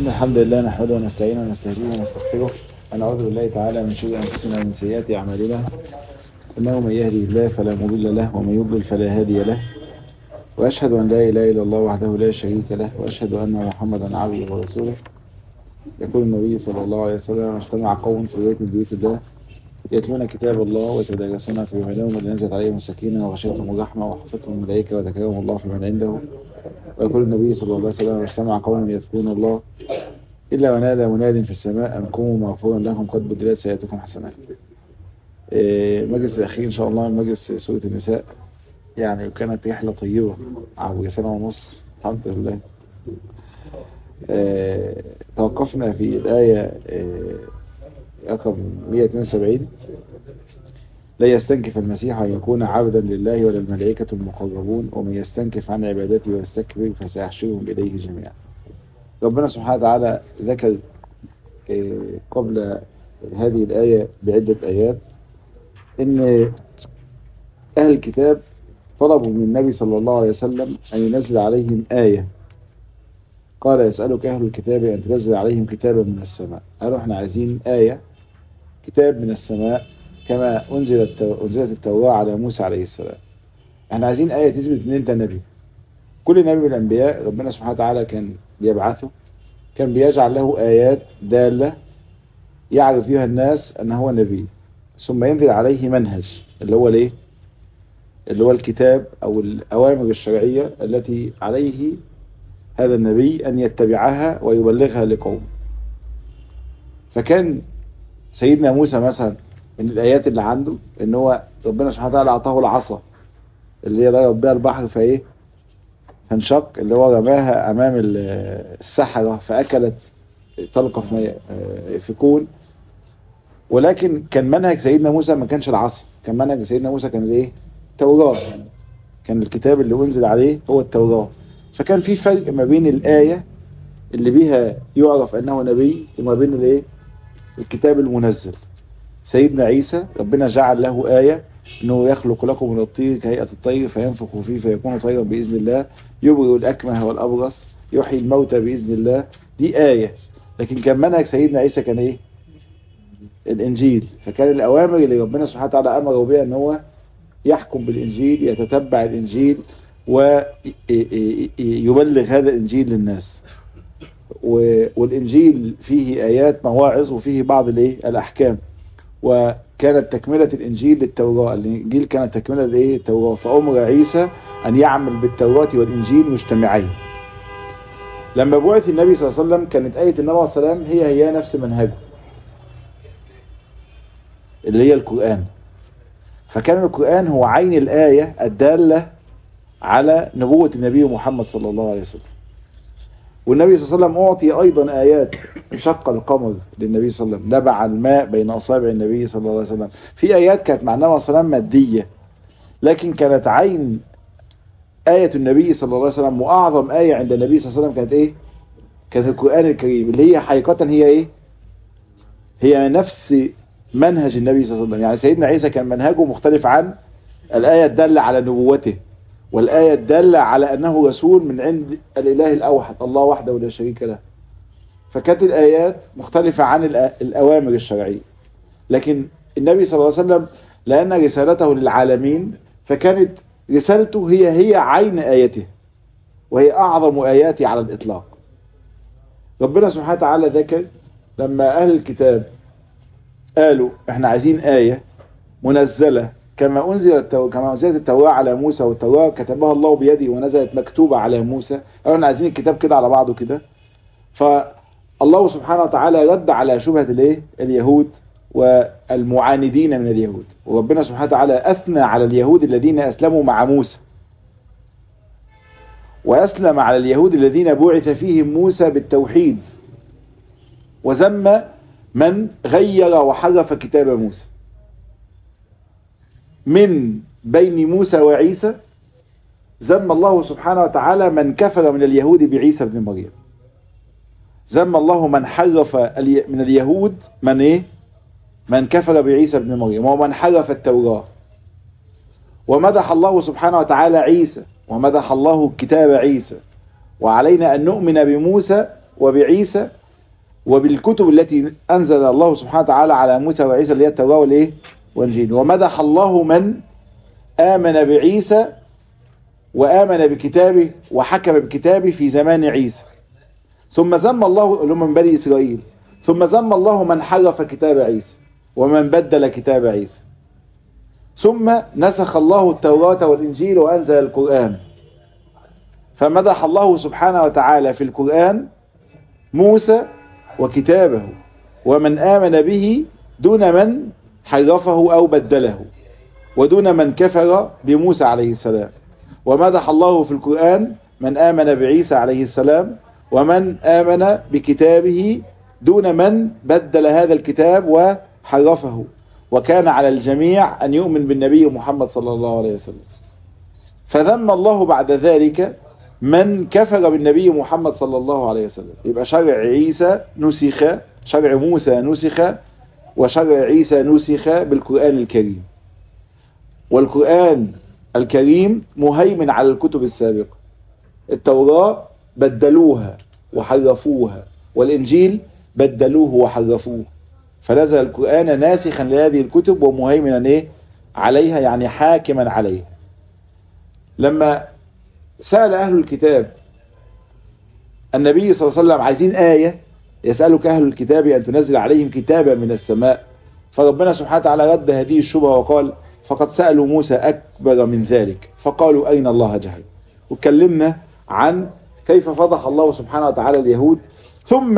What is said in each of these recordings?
إن الحمد لله نحمده ونستعينه ونستهديه ونستغفره ونعوذ بالله تعالى من شرور أنفسنا ومن سيئات أعمالنا إنه من يهدي الله فلا مضل له ومن يضلل فلا هادي له وأشهد أن لا إله إلا الله وحده لا شريك له وأشهد أن محمدا عبده ورسوله يقول النبي صلى الله عليه وسلم اجتمع قوم في بيت من بيوت الله يتلون كتاب الله ويتدارسون في بينهم ونزلت عليهم السكينة وغشيتهم الرحمة وحفتهم الملائكة وذكرهم الله في من عنده ويقول النبي صلى الله عليه وسلم اجتمع قوم يذكرون الله إلا ونادى مناد في السماء أن قوموا مغفورا لكم قد بدلت سيئاتكم حسنات المجلس الأخير إن شاء الله مجلس سورة النساء يعني كانت رحلة طيبة عبر سنة ونص الحمد لله اه توقفنا في الآية اه رقم 172 لا يستنكف المسيح أن يكون عبدا لله ولا الملائكة المقربون ومن يستنكف عن عبادته ويستكبر فسيحشرهم إليه جميعا ربنا سبحانه وتعالى ذكر اه قبل هذه الآية بعدة آيات إن أهل الكتاب طلبوا من النبي صلى الله عليه وسلم أن ينزل عليهم آية قال يسألك أهل الكتاب أن تنزل عليهم كتابا من السماء قالوا احنا عايزين آية كتاب من السماء كما أنزلت أنزلت التوراة على موسى عليه السلام احنا عايزين آية تثبت ان انت نبي كل نبي من الأنبياء ربنا سبحانه وتعالى كان بيبعثه كان بيجعل له آيات دالة يعرف فيها الناس أن هو نبي ثم ينزل عليه منهج اللي هو ليه اللي هو الكتاب أو الأوامر الشرعية التي عليه هذا النبي أن يتبعها ويبلغها لقوم فكان سيدنا موسى مثلا من الآيات اللي عنده ان هو ربنا سبحانه وتعالى أعطاه العصا اللي هي ضرب بها البحر فايه فانشق اللي هو رماها أمام السحرة فأكلت طلقة في, في كون ولكن كان منهج سيدنا موسى ما كانش العصا كان منهج سيدنا موسى كان الايه التوراة كان الكتاب اللي أنزل عليه هو التوراة فكان في فرق ما بين الآية اللي بيها يعرف أنه نبي وما بين الايه الكتاب المنزل سيدنا عيسى ربنا جعل له آية أنه يخلق لكم من الطير كهيئة الطير فينفخ فيه فيكون طيرا بإذن الله يبرئ الأكمه والأبرص يحيي الموتى بإذن الله دي آية لكن كان منهج سيدنا عيسى كان إيه الإنجيل فكان الأوامر اللي ربنا سبحانه وتعالى أمره بها أن هو يحكم بالإنجيل يتتبع الإنجيل ويبلغ هذا الإنجيل للناس والإنجيل فيه آيات مواعظ وفيه بعض الايه الأحكام وكانت تكملة الإنجيل للتوراة الإنجيل كانت تكملة لإيه التوراة فأمر عيسى أن يعمل بالتوراة والإنجيل مجتمعين لما بعث النبي صلى الله عليه وسلم كانت آية النبي صلى الله عليه وسلم هي هي نفس منهجه اللي هي القرآن فكان القرآن هو عين الآية الدالة على نبوة النبي محمد صلى الله عليه وسلم والنبي صلى الله عليه وسلم أعطي أيضا آيات انشق القمر للنبي صلى الله عليه وسلم نبع الماء بين أصابع النبي صلى الله عليه وسلم في آيات كانت مع النبي صلى الله عليه وسلم مادية لكن كانت عين آية النبي صلى الله عليه وسلم وأعظم آية عند النبي صلى الله عليه وسلم كانت إيه كانت القرآن الكريم اللي هي حقيقة هي إيه هي نفس منهج النبي صلى الله عليه وسلم يعني سيدنا عيسى كان منهجه مختلف عن الآية الدالة على نبوته والآية الدالة على أنه رسول من عند الإله الأوحد الله وحده لا شريك له فكانت الآيات مختلفة عن الأوامر الشرعية لكن النبي صلى الله عليه وسلم لأن رسالته للعالمين فكانت رسالته هي هي عين آيته وهي أعظم آياته على الإطلاق ربنا سبحانه وتعالى ذكر لما أهل الكتاب قالوا احنا عايزين آية منزلة كما أنزلت كما أنزلت التوراة على موسى والتوراة كتبها الله بيده ونزلت مكتوبة على موسى قالوا احنا عايزين الكتاب كده على بعضه كده فالله سبحانه وتعالى رد على شبهة الايه اليهود والمعاندين من اليهود وربنا سبحانه وتعالى أثنى على اليهود الذين أسلموا مع موسى وأسلم على اليهود الذين بعث فيهم موسى بالتوحيد وذم من غير وحرف كتاب موسى من بين موسى وعيسى ذم الله سبحانه وتعالى من كفر من اليهود بعيسى بن مريم ذم الله من حرف من اليهود من ايه من كفر بعيسى بن مريم ومن حرف التوراة ومدح الله سبحانه وتعالى عيسى ومدح الله كتاب عيسى وعلينا أن نؤمن بموسى وبعيسى وبالكتب التي أنزل الله سبحانه وتعالى على موسى وعيسى اللي هي التوراة والإيه والإنجيل ومدح الله من آمن بعيسى وآمن بكتابه وحكم بكتابه في زمان عيسى ثم ذم الله اللي هم من بني إسرائيل ثم ذم الله من حرف كتاب عيسى ومن بدل كتاب عيسى ثم نسخ الله التوراة والإنجيل وأنزل القرآن فمدح الله سبحانه وتعالى في القرآن موسى وكتابه ومن آمن به دون من حرفه أو بدله ودون من كفر بموسى عليه السلام ومدح الله في القرآن من آمن بعيسى عليه السلام ومن آمن بكتابه دون من بدل هذا الكتاب وحرفه وكان على الجميع أن يؤمن بالنبي محمد صلى الله عليه وسلم فذم الله بعد ذلك من كفر بالنبي محمد صلى الله عليه وسلم يبقى شرع عيسى نسخ شرع موسى نسخ وشرع عيسى نسخ بالقرآن الكريم والقرآن الكريم مهيمن على الكتب السابقة التوراة بدلوها وحرفوها والإنجيل بدلوه وحرفوه فنزل القرآن ناسخا لهذه الكتب ومهيمنا ايه عليها يعني حاكما عليها لما سأل أهل الكتاب النبي صلى الله عليه وسلم عايزين آية يسألك أهل الكتاب أن تنزل عليهم كتابا من السماء فربنا سبحانه وتعالى رد هذه الشبهة وقال فقد سألوا موسى أكبر من ذلك فقالوا أين الله جهل واتكلمنا عن كيف فضح الله سبحانه وتعالى اليهود ثم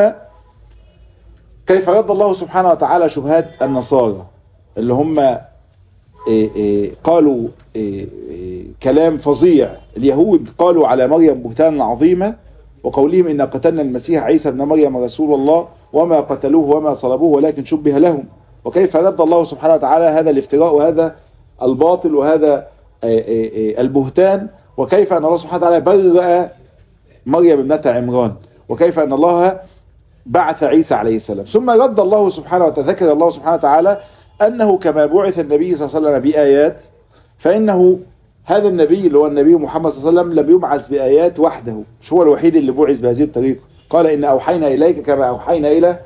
كيف رد الله سبحانه وتعالى شبهات النصارى اللي هم إيه إيه قالوا إيه كلام فظيع اليهود قالوا على مريم بهتانا عظيما وقولهم إن قتلنا المسيح عيسى ابن مريم رسول الله وما قتلوه وما صلبوه ولكن شبه لهم وكيف رد الله سبحانه وتعالى هذا الافتراء وهذا الباطل وهذا البهتان وكيف أن الله سبحانه وتعالى برأ مريم ابنة عمران وكيف أن الله بعث عيسى عليه السلام ثم رد الله سبحانه وتعالى ذكر الله سبحانه وتعالى أنه كما بعث النبي صلى الله عليه وسلم بآيات فإنه هذا النبي اللي هو النبي محمد صلى الله عليه وسلم لم يبعث بآيات وحده مش هو الوحيد اللي بعث بهذه الطريقة قال إن أوحينا إليك كما أوحينا إلى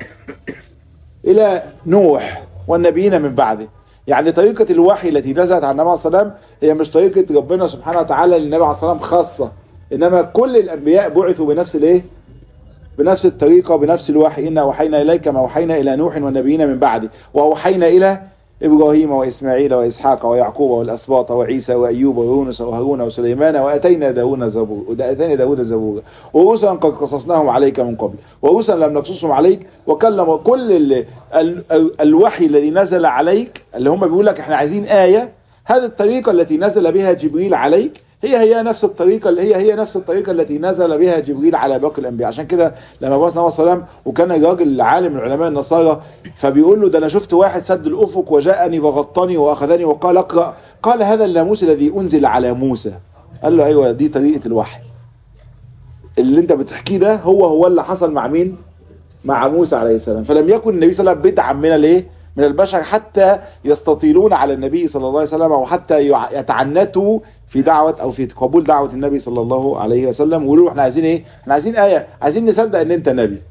إلى نوح والنبيين من بعده يعني طريقة الوحي التي نزلت عن النبي صلى الله عليه وسلم هي مش طريقة ربنا سبحانه وتعالى للنبي عليه الصلاة والسلام خاصة إنما كل الأنبياء بعثوا بنفس الإيه بنفس الطريقة وبنفس الوحي إنا وحينا إليك كما وحينا إلى نوح والنبيين من بعده وأوحينا إلى إبراهيم وإسماعيل وإسحاق ويعقوب والأسباط وعيسى وأيوب ويونس وهارون وسليمان وأتينا داود زبور وأتينا داود زبورا ورسلا قد قصصناهم عليك من قبل ورسلا لم نقصصهم عليك وكلم كل ال ال ال الوحي الذي نزل عليك اللي هم بيقول لك احنا عايزين آية هذه الطريقة التي نزل بها جبريل عليك هي هي نفس الطريقة اللي هي هي نفس الطريقة التي نزل بها جبريل على باقي الأنبياء عشان كده لما بعث النبي صلى الله عليه وسلم وكان الراجل عالم من علماء النصارى فبيقول له ده أنا شفت واحد سد الأفق وجاءني وغطني وأخذني وقال اقرأ قال هذا الناموس الذي أنزل على موسى قال له أيوة دي طريقة الوحي اللي انت بتحكيه ده هو هو اللي حصل مع مين مع موسى عليه السلام فلم يكن النبي صلى الله عليه وسلم بدعا من الايه من البشر حتى يستطيلون على النبي صلى الله عليه وسلم او حتى يتعنتوا في دعوة او في قبول دعوة النبي صلى الله عليه وسلم ويقولوا احنا عايزين ايه احنا عايزين آية عايزين نصدق ان انت نبي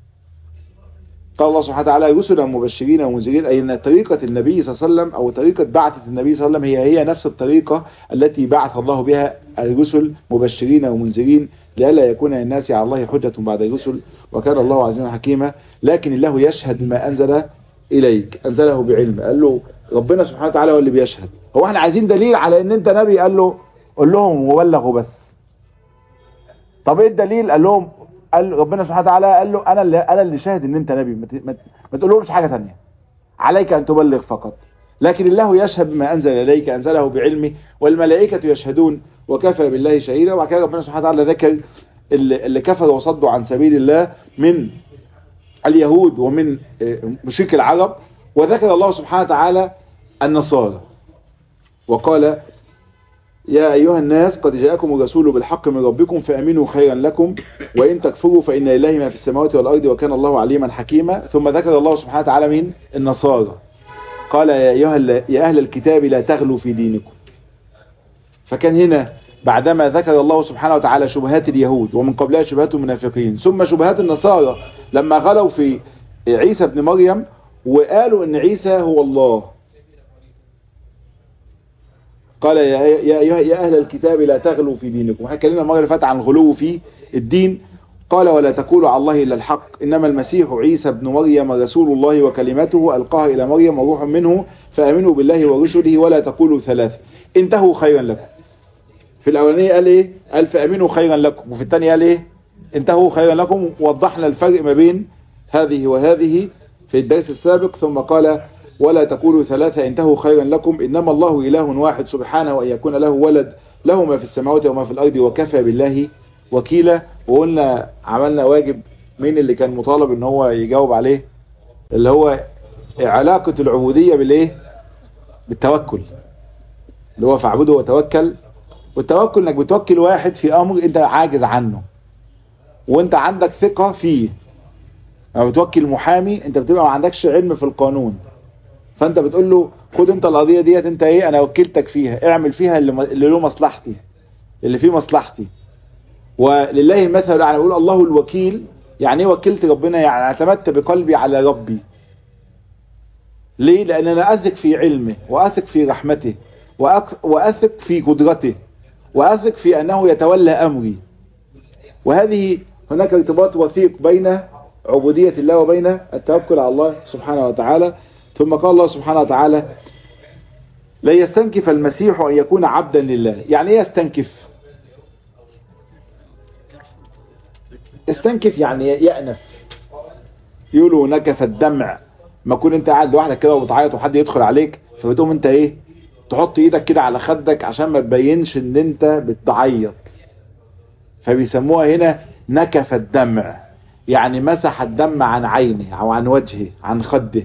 قال الله سبحانه وتعالى رسلا مبشرين ومنذرين اي ان طريقة النبي صلى الله عليه وسلم او طريقة بعثة النبي صلى الله عليه وسلم هي هي نفس الطريقة التي بعث الله بها الرسل مبشرين ومنذرين لئلا يكون للناس على الله حجة بعد الرسل وكان الله عزيزا حكيما لكن الله يشهد بما انزل اليك انزله بعلم قال له ربنا سبحانه وتعالى هو اللي بيشهد هو احنا عايزين دليل على ان انت نبي قال له قول لهم وبلغوا بس طب ايه الدليل قال لهم قال ربنا سبحانه وتعالى قال له انا اللي انا اللي شاهد ان انت نبي ما, ما تقولهمش حاجه ثانيه عليك ان تبلغ فقط لكن الله يشهد بما انزل اليك انزله بعلمه والملائكه يشهدون وكفى بالله شهيدا وبعد كده ربنا سبحانه وتعالى ذكر اللي, اللي كفروا وصدوا عن سبيل الله من اليهود ومن مشرك العرب وذكر الله سبحانه وتعالى النصارى وقال يا أيها الناس قد جاءكم الرسول بالحق من ربكم فأمنوا خيرا لكم وإن تكفروا فإن لله ما في السماوات والأرض وكان الله عليما حكيما ثم ذكر الله سبحانه وتعالى من النصارى قال يا أيها يا أهل الكتاب لا تغلوا في دينكم فكان هنا بعدما ذكر الله سبحانه وتعالى شبهات اليهود ومن قبلها شبهات المنافقين ثم شبهات النصارى لما غلوا في عيسى ابن مريم وقالوا ان عيسى هو الله قال يا يا يا, يا اهل الكتاب لا تغلوا في دينكم احنا اتكلمنا المره اللي فاتت عن الغلو في الدين قال ولا تقولوا على الله الا الحق انما المسيح عيسى ابن مريم رسول الله وكلمته القاها الى مريم وروح منه فامنوا بالله ورسله ولا تقولوا ثلاثه انتهوا خيرا لكم في الاولانيه قال ايه قال فامنوا خيرا لكم وفي الثانيه قال ايه انتهوا خيرا لكم وضحنا الفرق ما بين هذه وهذه في الدرس السابق ثم قال ولا تقولوا ثلاثة انتهوا خيرا لكم إنما الله إله واحد سبحانه أن يكون له ولد له ما في السماوات وما في الأرض وكفى بالله وكيلا وقلنا عملنا واجب مين اللي كان مطالب ان هو يجاوب عليه اللي هو علاقة العبودية بالايه بالتوكل اللي هو فاعبده وتوكل والتوكل انك بتوكل واحد في امر انت عاجز عنه وانت عندك ثقة فيه لما بتوكل محامي انت بتبقى ما عندكش علم في القانون فانت بتقول له خد انت القضية ديت انت ايه انا وكلتك فيها اعمل فيها اللي, اللي له مصلحتي اللي فيه مصلحتي ولله المثل يعني بقول الله الوكيل يعني ايه وكلت ربنا يعني اعتمدت بقلبي على ربي ليه لان انا اثق في علمه واثق في رحمته واثق في قدرته واثق في انه يتولى امري وهذه هناك ارتباط وثيق بين عبودية الله وبين التوكل على الله سبحانه وتعالى ثم قال الله سبحانه وتعالى لا يستنكف المسيح أن يكون عبدا لله يعني ايه يستنكف استنكف يعني يأنف يقولوا نكف الدمع ما كون انت قاعد لوحدك كده وبتعيط وحد يدخل عليك فبتقوم انت ايه تحط ايدك كده على خدك عشان ما تبينش ان انت بتعيط فبيسموها هنا نكف الدمع يعني مسح الدم عن عينه او عن وجهه عن خده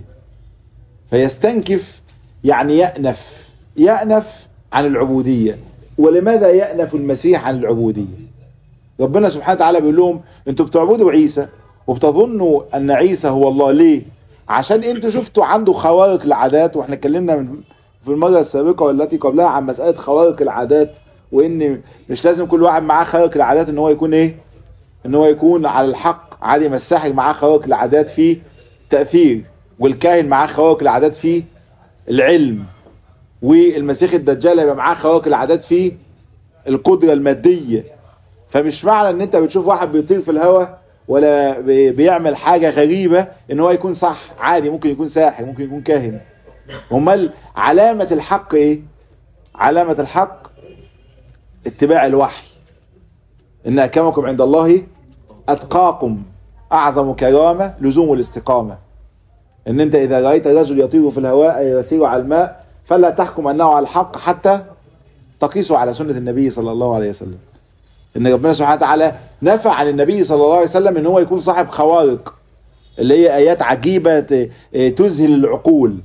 فيستنكف يعني يأنف يأنف عن العبودية ولماذا يأنف المسيح عن العبودية ربنا سبحانه وتعالى بيقول لهم انتوا بتعبدوا عيسى وبتظنوا ان عيسى هو الله ليه عشان انتوا شفتوا عنده خوارق العادات واحنا اتكلمنا من في المرة السابقة والتي قبلها عن مسألة خوارق العادات وان مش لازم كل واحد معاه خوارق العادات ان هو يكون ايه ان هو يكون على الحق عادي ما الساحر معاه خوارق العادات فيه تأثير والكاهن معاه خوارق العادات فيه العلم والمسيح الدجال يبقى معاه خوارق العادات فيه القدرة المادية فمش معنى ان انت بتشوف واحد بيطير في الهواء ولا بيعمل حاجة غريبة ان هو يكون صح عادي ممكن يكون ساحر ممكن يكون كاهن امال علامة الحق ايه علامة الحق اتباع الوحي ان اكرمكم عند الله اتقاكم اعظم كرامة لزوم الاستقامة ان انت اذا رأيت رجل يطير في الهواء أي يسير على الماء فلا تحكم انه على الحق حتى تقيسه على سنة النبي صلى الله عليه وسلم ان ربنا سبحانه وتعالى نفع عن النبي صلى الله عليه وسلم ان هو يكون صاحب خوارق اللي هي ايات عجيبة تذهل العقول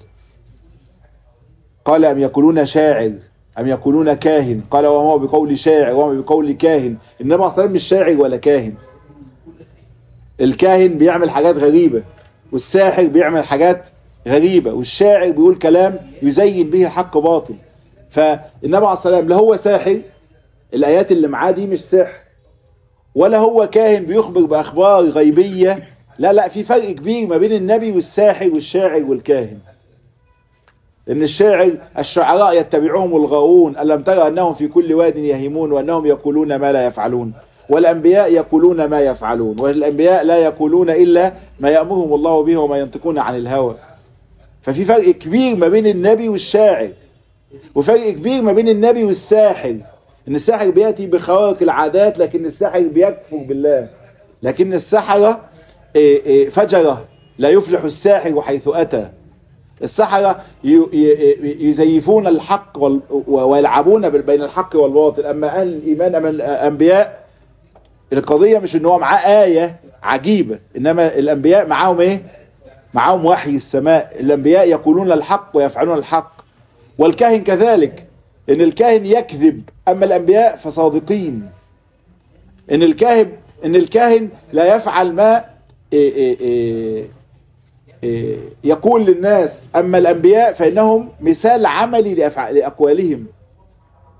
قال ام يقولون شاعر ام يقولون كاهن قال وما هو بقول شاعر وما بقول كاهن انما اصلا مش شاعر ولا كاهن الكاهن بيعمل حاجات غريبة والساحر بيعمل حاجات غريبة والشاعر بيقول كلام يزين به الحق باطل فالنبي عليه السلام لا هو ساحر الآيات اللي معاه دي مش سحر ولا هو كاهن بيخبر بأخبار غيبية لا لا في فرق كبير ما بين النبي والساحر والشاعر والكاهن ان الشاعر الشعراء يتبعهم الغاوون ألم ترى أنهم في كل واد يهيمون وأنهم يقولون ما لا يفعلون والأنبياء يقولون ما يفعلون والأنبياء لا يقولون إلا ما يأمرهم الله به وما ينطقون عن الهوى ففي فرق كبير ما بين النبي والشاعر وفرق كبير ما بين النبي والساحر ان الساحر بيأتي بخوارق العادات لكن الساحر بيكفر بالله لكن السحرة فجرة لا يفلح الساحر حيث أتى السحرة يزيفون الحق ويلعبون بين الحق والباطل أما أهل الإيمان أما الأنبياء القضية مش ان هو معاه آية عجيبة إنما الأنبياء معاهم إيه معاهم وحي السماء الأنبياء يقولون الحق ويفعلون الحق والكاهن كذلك ان الكاهن يكذب اما الانبياء فصادقين ان الكاهن ان الكاهن لا يفعل ما إيه إيه إيه إيه يقول للناس اما الانبياء فانهم مثال عملي لأفعال لاقوالهم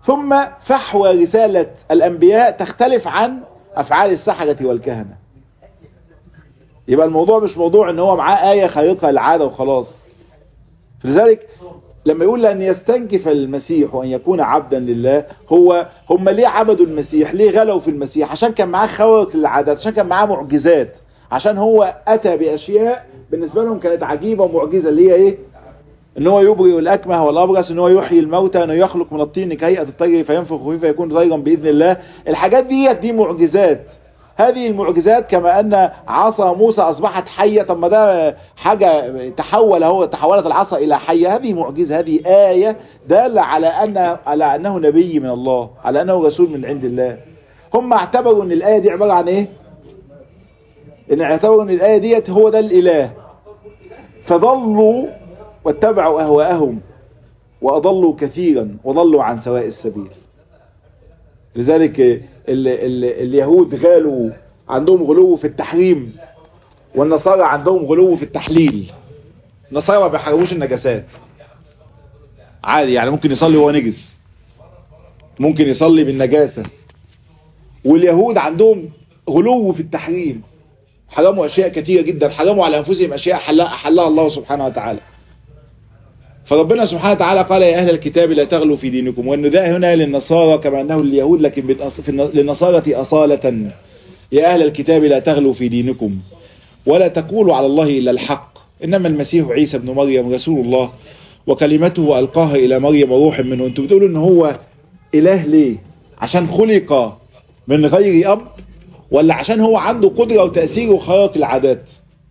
ثم فحوى رسالة الأنبياء تختلف عن أفعال السحرة والكهنة يبقى الموضوع مش موضوع ان هو معاه آية خارقة العادة وخلاص لذلك لما يقول أن يستنكف المسيح وأن يكون عبدا لله هو هم ليه عبدوا المسيح ليه غلوا في المسيح عشان كان معاه خوارق للعادات عشان كان معاه معجزات عشان هو أتى بأشياء بالنسبة لهم كانت عجيبة ومعجزة اللي هي إيه ان هو يبرئ الاكمه والابرص ان هو يحيي الموتى انه يخلق من الطين كهيئه الطير فينفخ فيه فيكون طيرا باذن الله الحاجات دي دي معجزات هذه المعجزات كما ان عصا موسى اصبحت حيه طب ما ده حاجه تحول هو تحولت العصا الى حيه هذه معجزه هذه ايه داله على ان على انه نبي من الله على انه رسول من عند الله هم اعتبروا ان الايه دي عباره عن ايه ان اعتبروا ان الايه ديت هو ده الاله فضلوا واتبعوا أهواءهم وأضلوا كثيرا وضلوا عن سواء السبيل لذلك ال ال اليهود غالوا عندهم غلو في التحريم والنصارى عندهم غلو في التحليل النصارى ما بيحرموش النجاسات عادي يعني ممكن يصلي وهو نجس ممكن يصلي بالنجاسة واليهود عندهم غلو في التحريم حرموا أشياء كثيرة جدا حرموا على أنفسهم أشياء حلها, حلها الله سبحانه وتعالى فربنا سبحانه وتعالى قال يا أهل الكتاب لا تغلوا في دينكم والنداء هنا للنصارى كما أنه لليهود لكن للنصارى أصالة يا أهل الكتاب لا تغلوا في دينكم ولا تقولوا على الله إلا الحق إنما المسيح عيسى بن مريم رسول الله وكلمته ألقاها إلى مريم وروح منه أنتم بتقولوا إن هو إله ليه عشان خلق من غير أب ولا عشان هو عنده قدرة وتأثير وخارق العادات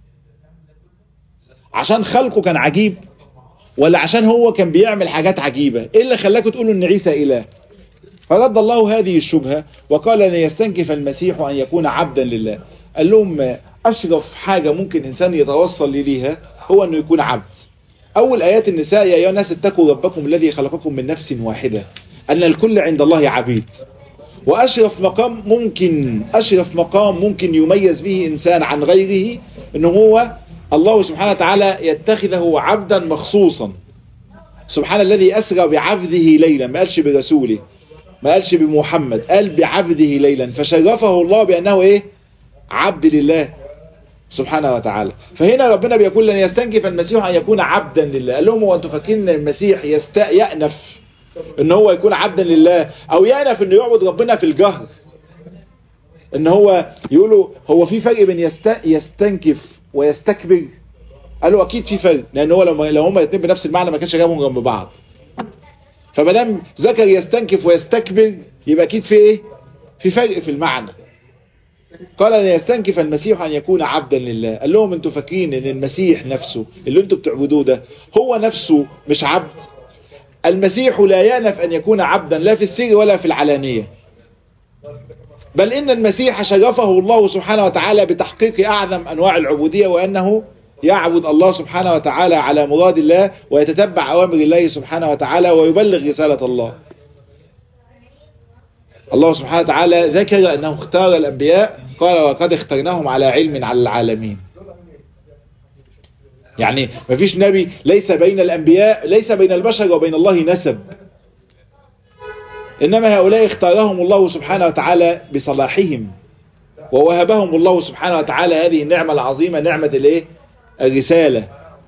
عشان خلقه كان عجيب ولا عشان هو كان بيعمل حاجات عجيبة ايه اللي خلاكم تقولوا ان عيسى اله فرد الله هذه الشبهة وقال ان يستنكف المسيح ان يكون عبدا لله قال لهم اشرف حاجة ممكن انسان يتوصل ليها هو انه يكون عبد اول ايات النساء يا ايها الناس اتقوا ربكم الذي خلقكم من نفس واحدة ان الكل عند الله عبيد واشرف مقام ممكن اشرف مقام ممكن يميز به انسان عن غيره انه هو الله سبحانه وتعالى يتخذه عبدا مخصوصا سبحان الذي أسرى بعبده ليلا ما قالش برسوله ما قالش بمحمد قال بعبده ليلا فشرفه الله بأنه إيه عبد لله سبحانه وتعالى فهنا ربنا بيقول لن يستنكف المسيح أن يكون عبدا لله قال لهم وأنتم فاكرين ان المسيح يست... يأنف ان هو يكون عبدا لله او يأنف انه يعبد ربنا في الجهر ان هو يقولوا هو في فرق بين يست... يستنكف ويستكبر قالوا اكيد في فرق لان هو لو لو هما الاثنين بنفس المعنى ما كانش جابهم جنب بعض فما دام ذكر يستنكف ويستكبر يبقى اكيد في ايه في فرق في المعنى قال ان يستنكف المسيح ان يكون عبدا لله قال لهم انتوا فاكرين ان المسيح نفسه اللي انتوا بتعبدوه ده هو نفسه مش عبد المسيح لا يأنف ان يكون عبدا لا في السر ولا في العلانية بل إن المسيح شرفه الله سبحانه وتعالى بتحقيق أعظم أنواع العبودية وأنه يعبد الله سبحانه وتعالى على مراد الله ويتتبع أوامر الله سبحانه وتعالى ويبلغ رسالة الله الله سبحانه وتعالى ذكر أنه اختار الأنبياء قال وقد اخترناهم على علم على العالمين يعني مفيش نبي ليس بين الأنبياء ليس بين البشر وبين الله نسب إنما هؤلاء اختارهم الله سبحانه وتعالى بصلاحهم ووهبهم الله سبحانه وتعالى هذه النعمة العظيمة نعمة الايه الرسالة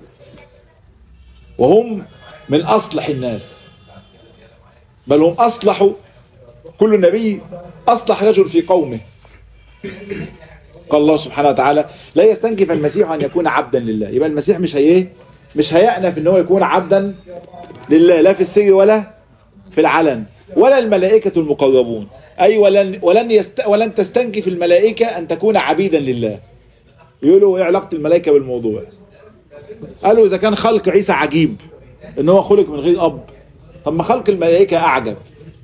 وهم من أصلح الناس بل هم أصلح كل نبي أصلح رجل في قومه قال الله سبحانه وتعالى لا يستنكف المسيح أن يكون عبدا لله يبقى المسيح مش هي مش هيأنف ان هو يكون عبدا لله لا في السر ولا في العلن ولا الملائكة المقربون أي ولن, ولن, يست ولن تستنكف الملائكة أن تكون عبيدا لله يقولوا ايه علاقة الملائكة بالموضوع قالوا إذا كان خلق عيسى عجيب إن هو خلق من غير أب طب ما خلق الملائكة أعجب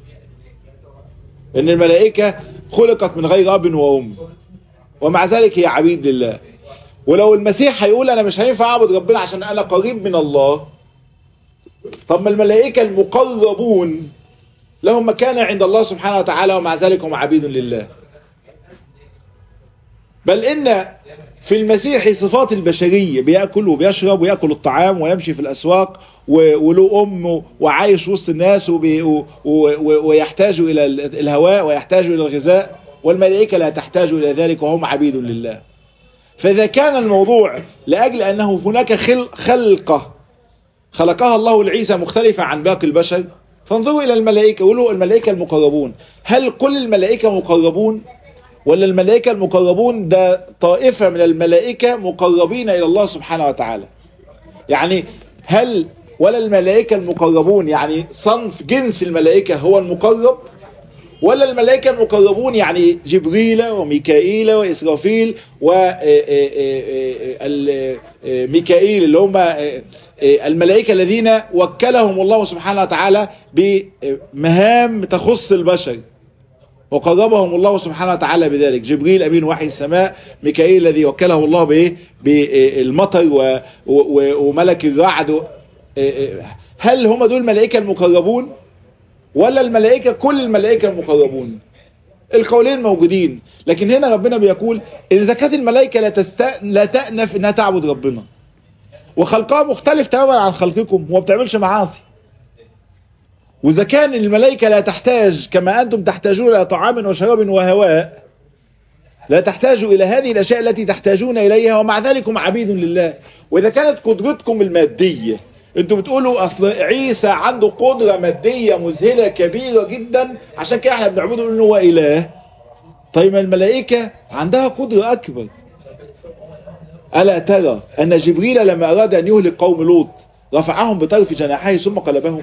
إن الملائكة خلقت من غير أب وأم ومع ذلك هي عبيد لله ولو المسيح هيقول أنا مش هينفع أعبد ربنا عشان أنا قريب من الله طب ما الملائكة المقربون لهم مكانة عند الله سبحانه وتعالى ومع ذلك هم عبيد لله بل ان في المسيح صفات البشرية بيأكل وبيشرب ويأكل الطعام ويمشي في الأسواق وله أم وعايش وسط الناس ويحتاج إلى الهواء ويحتاج إلى الغذاء والملائكة لا تحتاج إلى ذلك وهم عبيد لله فإذا كان الموضوع لأجل أنه هناك خلقة خلقها الله لعيسى مختلفة عن باقي البشر فانظروا إلى الملائكة قولوا الملائكة المقربون هل كل الملائكة مقربون ولا الملائكة المقربون ده طائفة من الملائكة مقربين إلى الله سبحانه وتعالى يعني هل ولا الملائكة المقربون يعني صنف جنس الملائكة هو المقرب ولا الملائكة المقربون يعني جبريل وميكائيل وإسرافيل وميكائيل اللي هم الملائكة الذين وكلهم الله سبحانه وتعالى بمهام تخص البشر وقربهم الله سبحانه وتعالى بذلك جبريل أمين وحي السماء ميكائيل الذي وكله الله بإيه بالمطر وملك الرعد هل هم دول الملائكة المقربون ولا الملائكة كل الملائكة المقربون القولين موجودين لكن هنا ربنا بيقول إذا كانت الملائكة لا, تست... لا تأنف إنها تعبد ربنا وخلقها مختلف تماما عن خلقكم وما بتعملش معاصي وإذا كان الملائكة لا تحتاج كما أنتم تحتاجون إلى طعام وشراب وهواء لا تحتاجوا إلى هذه الأشياء التي تحتاجون إليها ومع ذلك عبيد لله وإذا كانت قدرتكم المادية انتوا بتقولوا اصل عيسى عنده قدرة مادية مذهلة كبيرة جدا عشان كده احنا بنعبده انه هو اله طيب الملائكة عندها قدرة اكبر ألا ترى أن جبريل لما أراد أن يهلك قوم لوط رفعهم بطرف جناحيه ثم قلبهم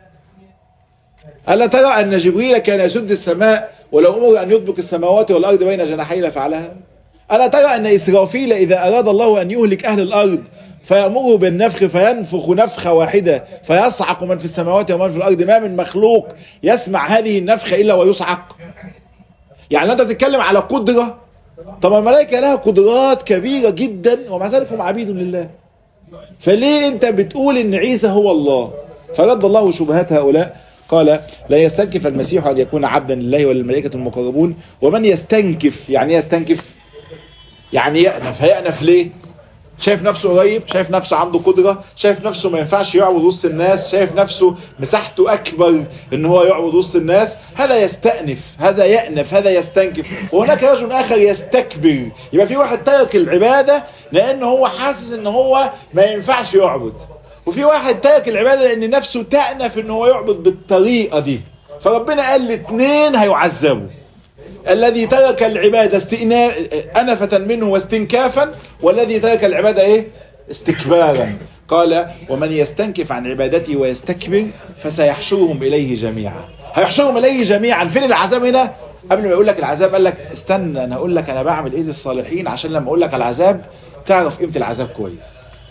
ألا ترى أن جبريل كان يسد السماء ولو أمر أن يطبق السماوات والأرض بين جناحيه لفعلها ألا ترى أن إسرافيل إذا أراد الله أن يهلك أهل الأرض فيأمره بالنفخ فينفخ نفخة واحدة فيصعق من في السماوات ومن في الأرض ما من مخلوق يسمع هذه النفخة إلا ويصعق يعني أنت تتكلم على قدرة طب الملائكة لها قدرات كبيرة جدا ومع ذلك هم عبيد لله فليه أنت بتقول إن عيسى هو الله فرد الله شبهات هؤلاء قال لا يستنكف المسيح أن يكون عبدا لله وللملائكة المقربون ومن يستنكف يعني يستنكف يعني يأنف هيأنف ليه شايف نفسه قريب شايف نفسه عنده قدرة شايف نفسه ما ينفعش يعبد وسط الناس شايف نفسه مساحته أكبر ان هو يعبد وسط الناس هذا يستأنف هذا يأنف هذا يستنكف وهناك رجل آخر يستكبر يبقى في واحد ترك العبادة لأنه هو حاسس ان هو ما ينفعش يعبد وفي واحد ترك العبادة لأن نفسه تأنف ان هو يعبد بالطريقة دي فربنا قال الاثنين هيعذبوا الذي ترك العبادة استئنا... أنفة منه واستنكافا والذي ترك العبادة إيه؟ استكبارا قال ومن يستنكف عن عبادتي ويستكبر فسيحشرهم إليه جميعا هيحشرهم إليه جميعا فين العذاب هنا قبل ما يقول لك العذاب قال لك استنى أنا أقول لك أنا بعمل إيه للصالحين عشان لما أقول لك العذاب تعرف قيمة العذاب كويس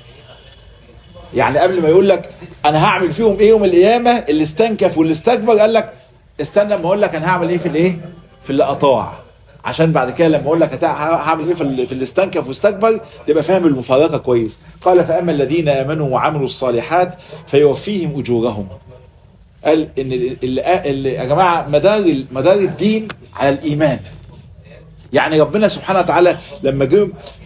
يعني قبل ما يقول لك أنا هعمل فيهم إيه يوم القيامة اللي استنكف واللي استكبر قال لك استنى لما أقول لك أنا هعمل إيه في الإيه في اللي أطاع عشان بعد كده لما اقول لك هعمل ايه في اللي استنكف واستكبر تبقى فاهم المفارقه كويس قال فاما الذين امنوا وعملوا الصالحات فيوفيهم اجورهم قال ان اللي, اللي يا جماعه مدار مدار الدين على الايمان يعني ربنا سبحانه وتعالى لما جه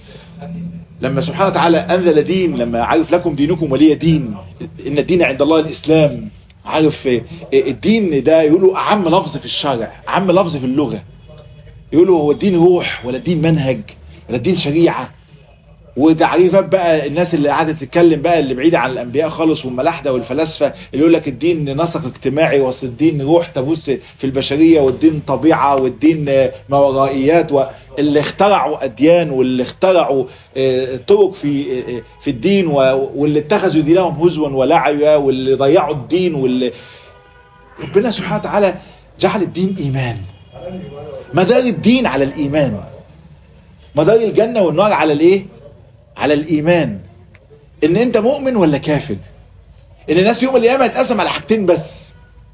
لما سبحانه وتعالى انزل دين لما عرف لكم دينكم ولي دين ان الدين عند الله الاسلام عارف الدين ده يقولوا اعم لفظ في الشرع اعم لفظ في اللغه يقولوا هو الدين روح ولا الدين منهج ولا الدين شريعة وتعريفات بقى الناس اللي قاعدة تتكلم بقى اللي بعيدة عن الأنبياء خالص والملاحدة والفلاسفة اللي يقول لك الدين نسق اجتماعي وصل الدين روح تبص في البشرية والدين طبيعة والدين مورائيات واللي اخترعوا أديان واللي اخترعوا طرق في في الدين واللي اتخذوا دينهم هزوا ولعبا واللي ضيعوا الدين واللي ربنا سبحانه وتعالى جعل الدين إيمان مدار الدين على الإيمان مدار الجنة والنار على الايه على الإيمان ان انت مؤمن ولا كافر ان الناس في يوم القيامة هتقسم على حاجتين بس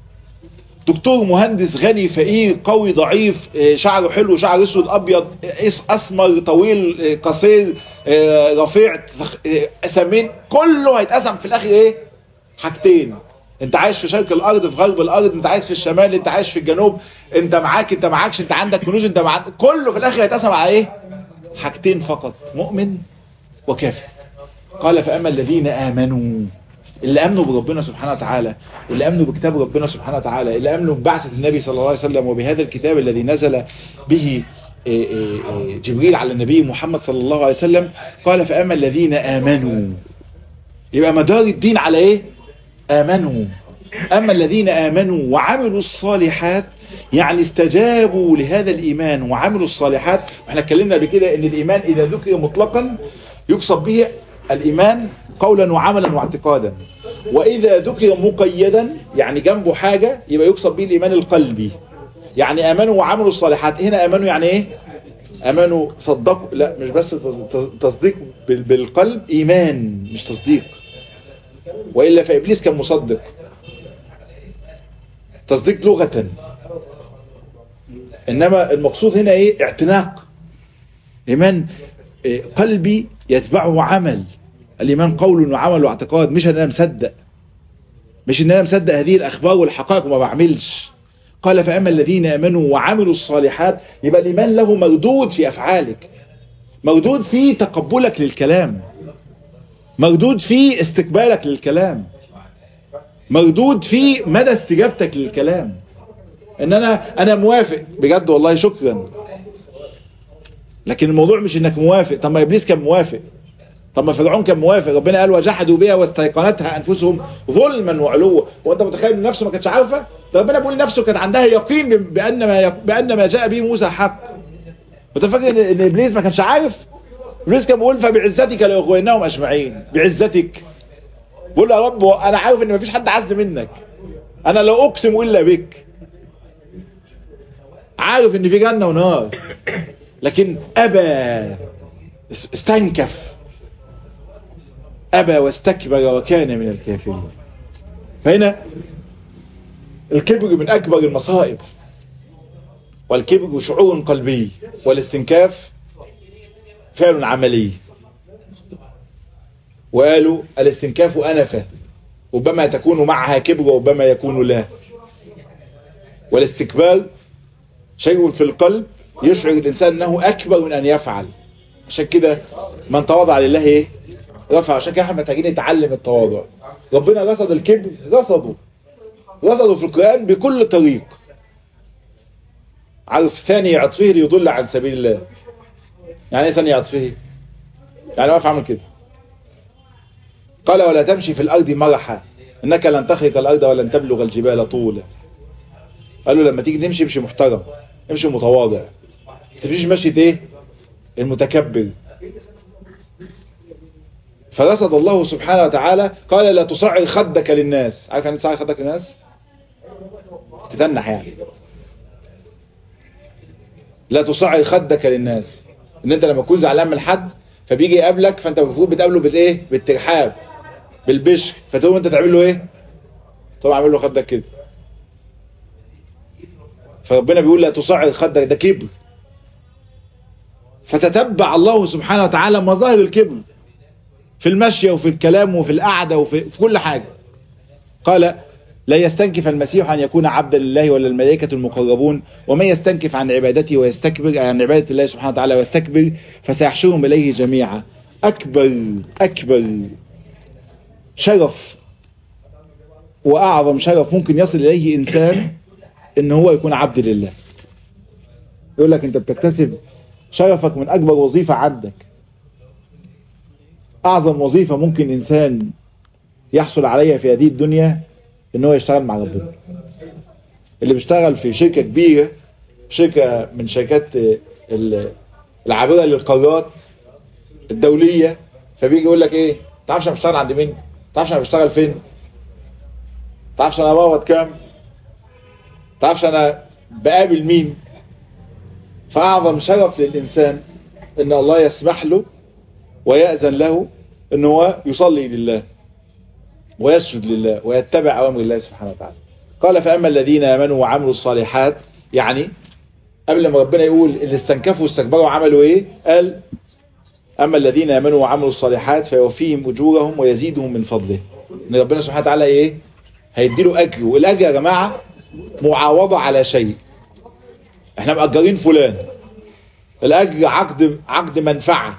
دكتور مهندس غني فقير قوي ضعيف شعره حلو شعر اسود ابيض اسمر طويل قصير رفيع سمين كله هيتقسم في الاخر ايه حاجتين انت عايش في شرق الارض في غرب الارض انت عايش في الشمال انت عايش في الجنوب انت معاك انت معاكش انت عندك كنوز انت معاك كله في الاخر هيتقسم على ايه حاجتين فقط مؤمن وكافر قال فأما الذين آمنوا اللي امنوا بربنا سبحانه وتعالى اللي امنوا بكتاب ربنا سبحانه وتعالى اللي امنوا ببعثة النبي صلى الله عليه وسلم وبهذا الكتاب الذي نزل به جبريل على النبي محمد صلى الله عليه وسلم قال فأما الذين آمنوا يبقى مدار الدين على ايه آمنوا أما الذين آمنوا وعملوا الصالحات يعني استجابوا لهذا الإيمان وعملوا الصالحات احنا اتكلمنا بكده ان الإيمان إذا ذكر مطلقا يقصد به الإيمان قولا وعملا واعتقادا وإذا ذكر مقيدا يعني جنبه حاجة يبقى يقصد به الإيمان القلبي يعني آمنوا وعملوا الصالحات هنا آمنوا يعني إيه آمنوا صدقوا لا مش بس تصديق بالقلب إيمان مش تصديق وإلا فإبليس كان مصدق تصديق لغة إنما المقصود هنا إيه اعتناق إيمان قلبي يتبعه عمل الإيمان قول وعمل واعتقاد مش أن أنا مصدق مش أن أنا مصدق هذه الأخبار والحقائق وما بعملش قال فأما الذين آمنوا وعملوا الصالحات يبقى الإيمان له مردود في أفعالك مردود في تقبلك للكلام مردود في استقبالك للكلام مردود في مدى استجابتك للكلام ان انا انا موافق بجد والله شكرا لكن الموضوع مش انك موافق طب ما ابليس كان موافق طب ما فرعون كان موافق ربنا قال وجحدوا بها واستيقنتها انفسهم ظلما وعلوا وانت متخيل ان نفسه ما كانتش عارفه ده ربنا بيقول نفسه كانت عندها يقين بان ما بان ما جاء به موسى حق وانت فاكر ان ابليس ما كانش عارف ابليس كان بيقول فبعزتك لاغوينهم اجمعين بعزتك بقول يا رب انا عارف ان مفيش حد عز منك انا لا اقسم الا بك عارف ان في جنة ونار لكن ابى استنكف ابى واستكبر وكان من الكافرين فهنا الكبر من اكبر المصائب والكبر شعور قلبي والاستنكاف فعل عملي وقالوا الاستنكاف أنفة ربما تكون معها كبر وربما يكون لا والاستكبار شيء في القلب يشعر الإنسان أنه أكبر من أن يفعل عشان كده من تواضع لله إيه؟ رفع عشان كده احنا محتاجين نتعلم التواضع ربنا رصد الكبر رصده رصده في القرآن بكل طريق عارف ثاني عطفه ليضل عن سبيل الله يعني ايه ثاني عطفه يعني واقف عامل كده قال ولا تمشي في الأرض مرحا إنك لن تخرق الأرض ولن تبلغ الجبال طولا قالوا لما تيجي تمشي امشي محترم امشي متواضع تمشيش مشية ايه المتكبر فرصد الله سبحانه وتعالى قال لا تصعر خدك للناس عارف يعني تصعر خدك للناس تتنح يعني لا تصعر خدك للناس ان انت لما تكون زعلان من حد فبيجي يقابلك فانت المفروض بتقابله بالايه بالترحاب بالبشر فتقوم انت تعمل له ايه طبعا اعمل له خدك كده فربنا بيقول لا تصعر خدك ده كبر فتتبع الله سبحانه وتعالى مظاهر الكبر في المشي وفي الكلام وفي القعدة وفي في كل حاجة قال لا يستنكف المسيح أن يكون عبدا لله ولا الملائكة المقربون ومن يستنكف عن عبادته ويستكبر عن عبادة الله سبحانه وتعالى ويستكبر فسيحشرهم إليه جميعا أكبر أكبر شرف وأعظم شرف ممكن يصل إليه إنسان إن هو يكون عبد لله يقول لك أنت بتكتسب شرفك من أكبر وظيفة عندك أعظم وظيفة ممكن إنسان يحصل عليها في هذه الدنيا إن هو يشتغل مع ربنا اللي بيشتغل في شركة كبيرة شركة من شركات العابرة للقارات الدولية فبيجي يقول لك ايه تعرفش انا بشتغل عند مين تعرفش انا بشتغل فين تعرفش انا بقبض كام تعرفش انا بقابل مين فاعظم شرف للانسان ان الله يسمح له ويأذن له ان هو يصلي لله ويسجد لله ويتبع اوامر الله سبحانه وتعالى قال فاما الذين امنوا وعملوا الصالحات يعني قبل ما ربنا يقول اللي استنكفوا واستكبروا عملوا ايه قال اما الذين امنوا وعملوا الصالحات فيوفيهم اجورهم ويزيدهم من فضله ان ربنا سبحانه وتعالى ايه هيديله اجر والاجر يا جماعه معاوضه على شيء احنا مأجرين فلان الاجر عقد عقد منفعة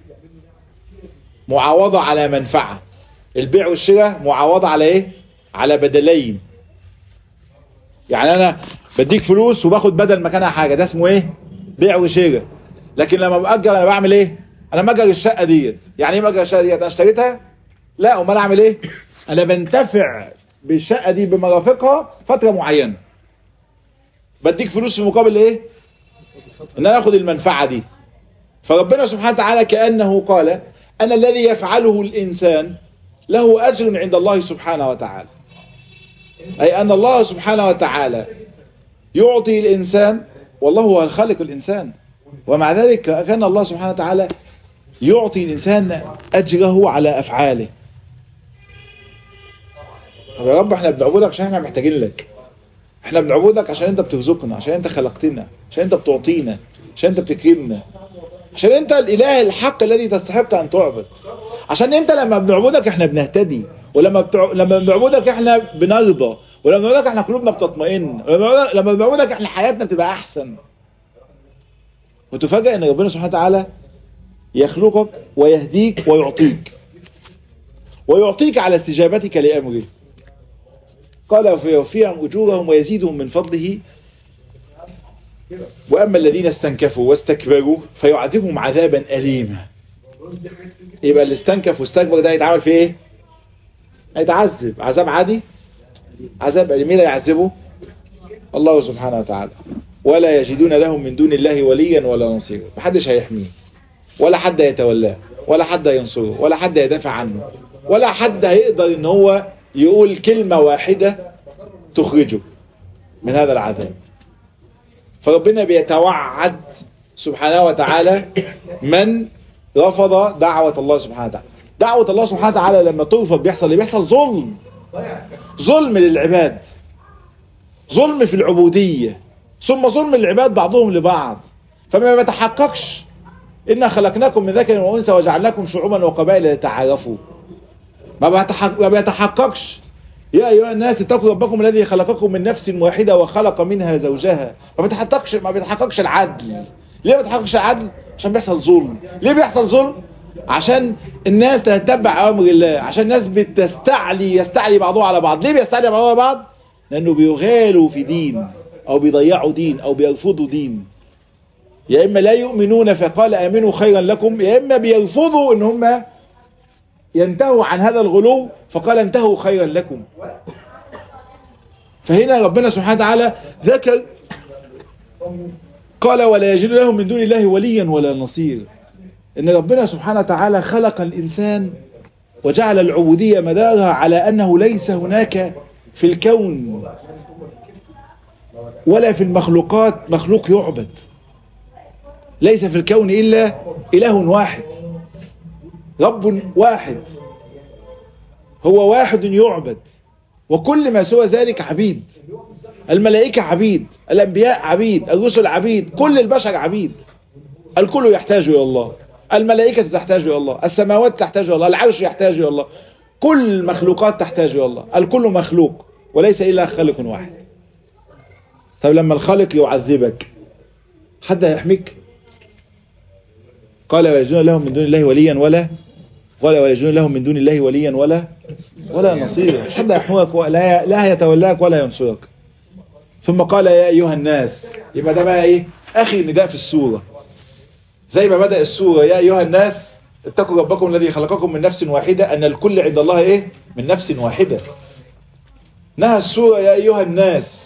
معاوضة على منفعة البيع والشراء معاوضة على ايه على بدلين يعني انا بديك فلوس وباخد بدل مكانها حاجة ده اسمه ايه بيع وشراء لكن لما بأجر انا بعمل ايه انا مأجر الشقة ديت يعني ايه مأجر الشقة ديت انا اشتريتها لا امال اعمل ايه انا بنتفع بالشقة دي بمرافقها فترة معينة بديك فلوس في مقابل ايه ان انا اخد المنفعة دي فربنا سبحانه وتعالى كأنه قال أنا الذي يفعله الإنسان له أجر عند الله سبحانه وتعالى أي أن الله سبحانه وتعالى يعطي الإنسان والله هو الخالق الإنسان ومع ذلك كان الله سبحانه وتعالى يعطي الإنسان أجره على أفعاله طب يا رب احنا بنعبدك عشان احنا محتاجين لك احنا بنعبدك عشان انت بترزقنا عشان انت خلقتنا عشان انت بتعطينا عشان انت بتكرمنا عشان انت الاله الحق الذي تستحق ان تعبد عشان انت لما بنعبدك احنا بنهتدي ولما بتع... لما بنعبدك احنا بنرضى ولما بنعبدك احنا قلوبنا بتطمئن ولما لما بنعبدك احنا حياتنا بتبقى احسن وتفاجئ ان ربنا سبحانه وتعالى يخلقك ويهديك ويعطيك ويعطيك على استجابتك لامره قال فيوفيهم اجورهم ويزيدهم من فضله وأما الذين استنكفوا واستكبروا فيعذبهم عذابا أليما يبقى اللي استنكف واستكبر ده يتعامل في ايه هيتعذب عذاب عادي عذاب أليم مين يعذبه الله سبحانه وتعالى ولا يجدون لهم من دون الله وليا ولا نصيرا محدش هيحميه ولا حد يتولاه ولا حد ينصره ولا حد يدافع عنه ولا حد هيقدر ان هو يقول كلمة واحدة تخرجه من هذا العذاب فربنا بيتوعد سبحانه وتعالى من رفض دعوة الله سبحانه وتعالى دعوة الله سبحانه وتعالى لما ترفض بيحصل اللي بيحصل ظلم ظلم للعباد ظلم في العبودية ثم ظلم العباد بعضهم لبعض فما بيتحققش إنا خلقناكم من ذكر وأنثى وجعلناكم شعوبا وقبائل لتعارفوا ما بيتحقق ما بيتحققش يا أيها الناس اتقوا ربكم الذي خلقكم من نفس واحدة وخلق منها زوجها ما بيتحققش ما بيتحققش العدل ليه ما بيتحققش العدل عشان بيحصل ظلم ليه بيحصل ظلم عشان الناس تتبع اوامر الله عشان الناس بتستعلي يستعلي بعضها على بعض ليه بيستعلي بعضها على بعض لانه بيغالوا في دين او بيضيعوا دين او بيرفضوا دين يا اما لا يؤمنون فقال امنوا خيرا لكم يا اما بيرفضوا ان هم ينتهوا عن هذا الغلو فقال انتهوا خيرا لكم فهنا ربنا سبحانه وتعالى ذكر قال ولا يجد لهم من دون الله وليا ولا نصير ان ربنا سبحانه وتعالى خلق الانسان وجعل العبودية مدارها على انه ليس هناك في الكون ولا في المخلوقات مخلوق يعبد ليس في الكون الا اله واحد رب واحد هو واحد يعبد وكل ما سوى ذلك عبيد الملائكة عبيد الأنبياء عبيد الرسل عبيد كل البشر عبيد الكل يحتاج إلى الله الملائكة تحتاج إلى الله السماوات تحتاج إلى الله العرش يحتاج إلى الله كل المخلوقات تحتاج إلى الله الكل مخلوق وليس إلا خالق واحد طب لما الخالق يعذبك حد هيحميك قال ويجدون لهم من دون الله وليا ولا قال ويجدون لهم من دون الله وليا ولا ولا نصيرا حد يحميك ولا لا يتولاك ولا ينصرك ثم قال يا أيها الناس يبقى ده بقى إيه آخر نداء في السورة زي ما بدأ السورة يا أيها الناس اتقوا ربكم الذي خلقكم من نفس واحدة أن الكل عند الله إيه من نفس واحدة نهى السورة يا أيها الناس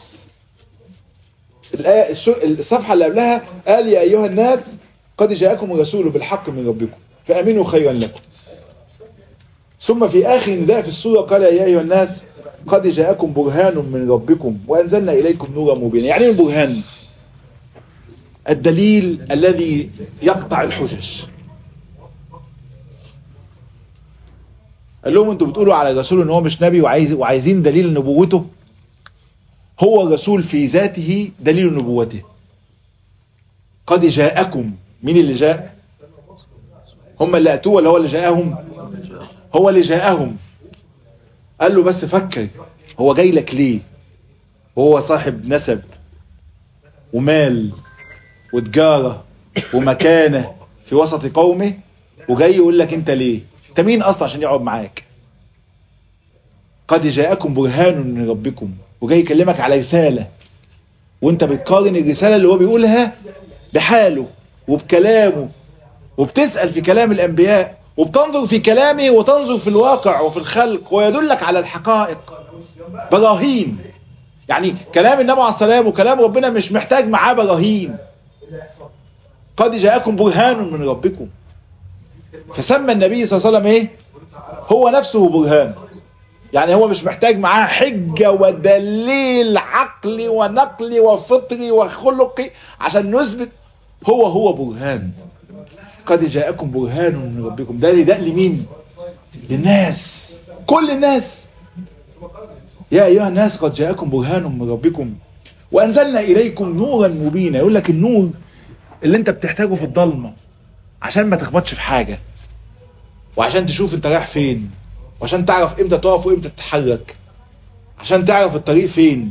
الآية الصفحة اللي قبلها قال يا أيها الناس قد جاءكم الرسول بالحق من ربكم فأمنوا خيرا لكم ثم في آخر نداء في السورة قال يا أيها الناس قد جاءكم برهان من ربكم وأنزلنا إليكم نورا مبينا يعني البرهان الدليل الذي يقطع الحجج قال لهم انتوا بتقولوا على الرسول ان هو مش نبي وعايز وعايزين دليل نبوته هو الرسول في ذاته دليل نبوته قد جاءكم مين اللي جاء هم اللي اتوه ولا هو اللي جاءهم هو اللي جاءهم قال له بس فكر هو جاي لك ليه وهو صاحب نسب ومال وتجارة ومكانة في وسط قومه وجاي يقول لك انت ليه انت مين اصلا عشان يقعد معاك قد جاءكم برهان من ربكم وجاي يكلمك على رسالة وانت بتقارن الرسالة اللي هو بيقولها بحاله وبكلامه وبتسأل في كلام الانبياء وبتنظر في كلامه وتنظر في الواقع وفي الخلق ويدلك على الحقائق براهين يعني كلام النبي عليه السلام وكلام ربنا مش محتاج معاه براهين قد جاءكم برهان من ربكم فسمى النبي صلى الله عليه وسلم ايه هو نفسه برهان يعني هو مش محتاج معاه حجة ودليل عقلي ونقلي وفطري وخلقي عشان نثبت هو هو برهان قد جاءكم برهان من ربكم ده ده لمين للناس كل الناس يا أيها الناس قد جاءكم برهان من ربكم وأنزلنا إليكم نورا مبينا يقول لك النور اللي انت بتحتاجه في الضلمة عشان ما تخبطش في حاجة وعشان تشوف انت رايح فين وعشان تعرف امتى تقف وامتى تتحرك عشان تعرف الطريق فين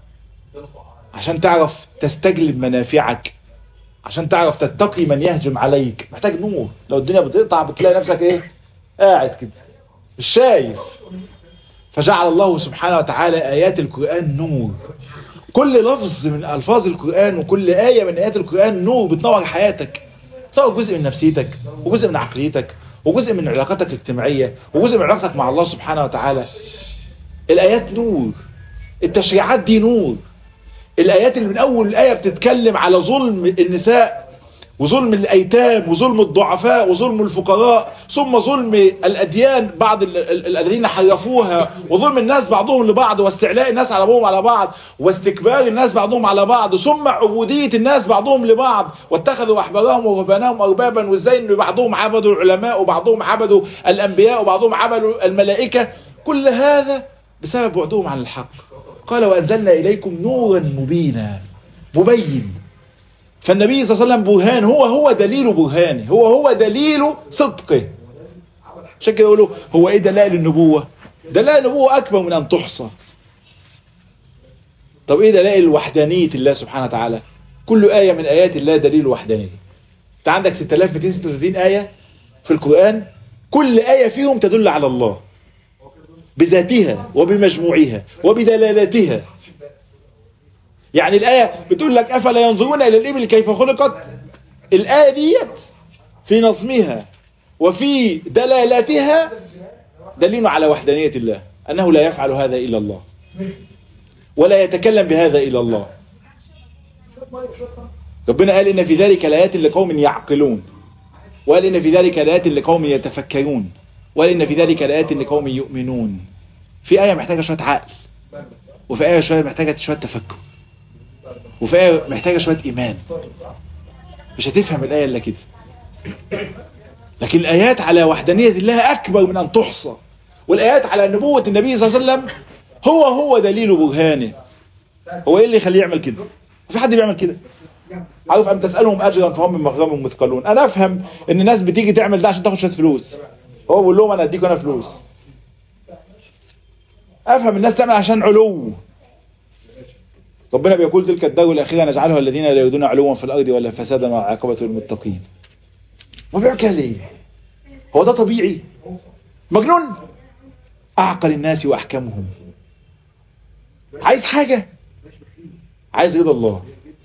عشان تعرف تستجلب منافعك عشان تعرف تتقي من يهجم عليك محتاج نور لو الدنيا بتقطع بتلاقي نفسك ايه قاعد كده مش شايف فجعل الله سبحانه وتعالى آيات القرآن نور كل لفظ من ألفاظ القرآن وكل آية من آيات القرآن نور بتنور حياتك بتنور جزء من نفسيتك وجزء من عقليتك وجزء من علاقتك الاجتماعية وجزء من علاقتك مع الله سبحانه وتعالى الآيات نور التشريعات دي نور الآيات اللي من أول الآية بتتكلم على ظلم النساء وظلم الأيتام وظلم الضعفاء وظلم الفقراء ثم ظلم الأديان بعض الذين حرفوها وظلم الناس بعضهم لبعض واستعلاء الناس على بعضهم على بعض واستكبار الناس بعضهم على بعض ثم عبودية الناس بعضهم لبعض واتخذوا أحبارهم ورهبانهم أربابا وازاي ان بعضهم عبدوا العلماء وبعضهم عبدوا الأنبياء وبعضهم عبدوا الملائكة كل هذا بسبب بعدهم عن الحق قال وأنزلنا إليكم نورا مبينا مبين فالنبي صلى الله عليه وسلم برهان هو هو دليل برهانه هو هو دليل صدقه عشان كده يقولوا هو ايه دلائل النبوة دلائل النبوة اكبر من ان تحصى طب ايه دلائل وحدانية الله سبحانه وتعالى كل آية من آيات الله دليل وحدانية انت عندك 6236 آية في القرآن كل آية فيهم تدل على الله بذاتها وبمجموعها وبدلالاتها يعني الآية بتقول لك أفلا ينظرون إلى الإبل كيف خلقت الآية ديت في نظمها وفي دلالاتها دليل على وحدانية الله أنه لا يفعل هذا إلا الله ولا يتكلم بهذا إلا الله ربنا قال إن في ذلك الآيات لقوم يعقلون وقال إن في ذلك الآيات لقوم يتفكرون وقال إن في ذلك الآيات لقوم يؤمنون في آية محتاجة شوية عقل وفي آية شوية محتاجة شوية تفكر وفي آية محتاجة شوية إيمان مش هتفهم الآية إلا كده لكن الآيات على وحدانية الله أكبر من أن تحصى والآيات على نبوة النبي صلى الله عليه وسلم هو هو دليل برهانه هو إيه اللي يخليه يعمل كده في حد بيعمل كده عارف أن تسألهم أجرا فهم من مغرم مثقلون أنا أفهم إن الناس بتيجي تعمل ده عشان تاخد شوية فلوس هو بيقول لهم أنا أديكم أنا فلوس أفهم الناس تعمل عشان علو ربنا بيقول تلك الدار الأخيرة نجعلها الذين لا يريدون علوا في الأرض ولا فسادا وعاقبة للمتقين ما بيعمل ليه هو ده طبيعي مجنون أعقل الناس وأحكمهم عايز حاجة عايز رضا الله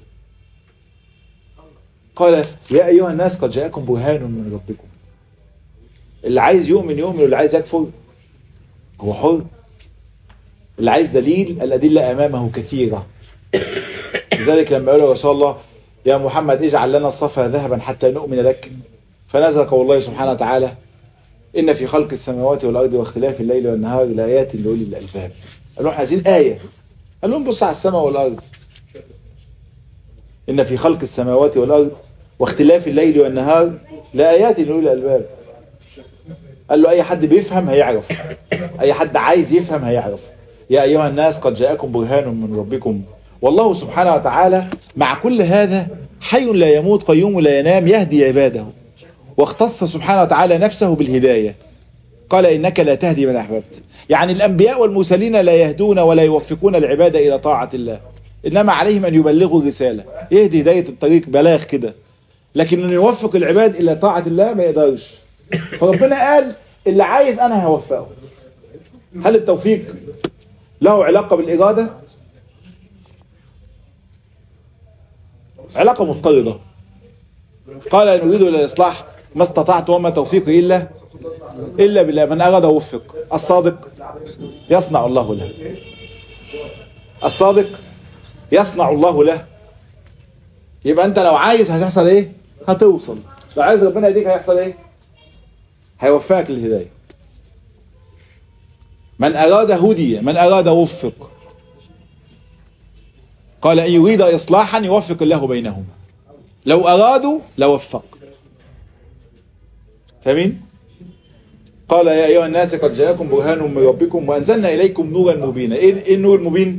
قال يا أيها الناس قد جاءكم برهان من ربكم اللي عايز يؤمن يؤمن واللي عايز يكفر هو حر اللي عايز دليل الأدلة أمامه كثيرة لذلك لما قال رسول الله يا محمد اجعل لنا الصفا ذهبا حتى نؤمن لك فنزل قول الله سبحانه وتعالى إن في خلق السماوات والأرض واختلاف الليل والنهار لآيات لأولي الألباب قالوا احنا عايزين آية قال لهم بص على السماء والأرض إن في خلق السماوات والأرض واختلاف الليل والنهار لآيات لأولي الألباب قال له أي حد بيفهم هيعرف أي حد عايز يفهم هيعرف يا أيها الناس قد جاءكم برهان من ربكم والله سبحانه وتعالى مع كل هذا حي لا يموت قيوم لا ينام يهدي عباده واختص سبحانه وتعالى نفسه بالهداية قال إنك لا تهدي من أحببت يعني الأنبياء والمرسلين لا يهدون ولا يوفقون العبادة إلى طاعة الله إنما عليهم أن يبلغوا الرسالة يهدي هداية الطريق بلاغ كده لكن انه يوفق العباد الى طاعة الله ما يقدرش فربنا قال اللي عايز انا هوفقه هل التوفيق له علاقة بالإرادة علاقة مضطردة قال ان اريد الى الاصلاح ما استطعت وما توفيقي الا الا بالله من اراد وفق الصادق يصنع الله له الصادق يصنع الله له يبقى انت لو عايز هتحصل ايه هتوصل لو عايز ربنا يديك هيحصل ايه هيوفقك للهدايه من اراد هدي من اراد وفق قال ان يريد اصلاحا يوفق الله بينهما لو ارادوا لوفق فاهمين قال يا ايها الناس قد جاءكم برهان من ربكم وانزلنا اليكم نورا مبينا ايه إيه النور المبين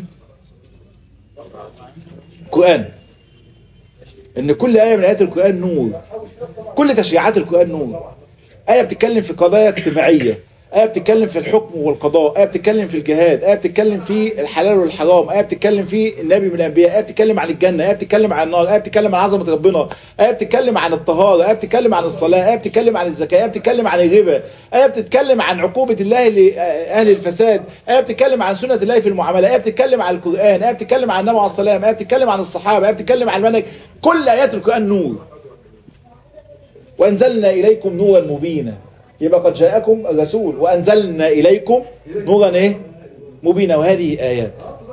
القران ان كل ايه من ايات القران نور كل تشريعات القران نور ايه بتتكلم في قضايا اجتماعيه آية بتتكلم في الحكم والقضاء آية بتتكلم في الجهاد آية بتتكلم في الحلال والحرام آية بتتكلم في النبي من الأنبياء آية بتتكلم عن الجنة آية بتتكلم عن النار آية بتتكلم عن عظمة ربنا آية بتتكلم عن الطهارة آية بتتكلم عن الصلاة آية بتتكلم عن الزكاة آية بتتكلم عن الربا آية بتتكلم عن عقوبة الله لأهل الفساد آية بتتكلم عن سنة الله في المعاملة آية بتتكلم عن القرآن آية بتتكلم عن النبي عليه السلام آية بتتكلم عن الصحابة آية بتتكلم عن المنهج كل آيات القرآن نور وأنزلنا إليكم نورا مبينا يبقى قد جاءكم الرسول وأنزلنا إليكم نورا إيه مبينا وهذه آيات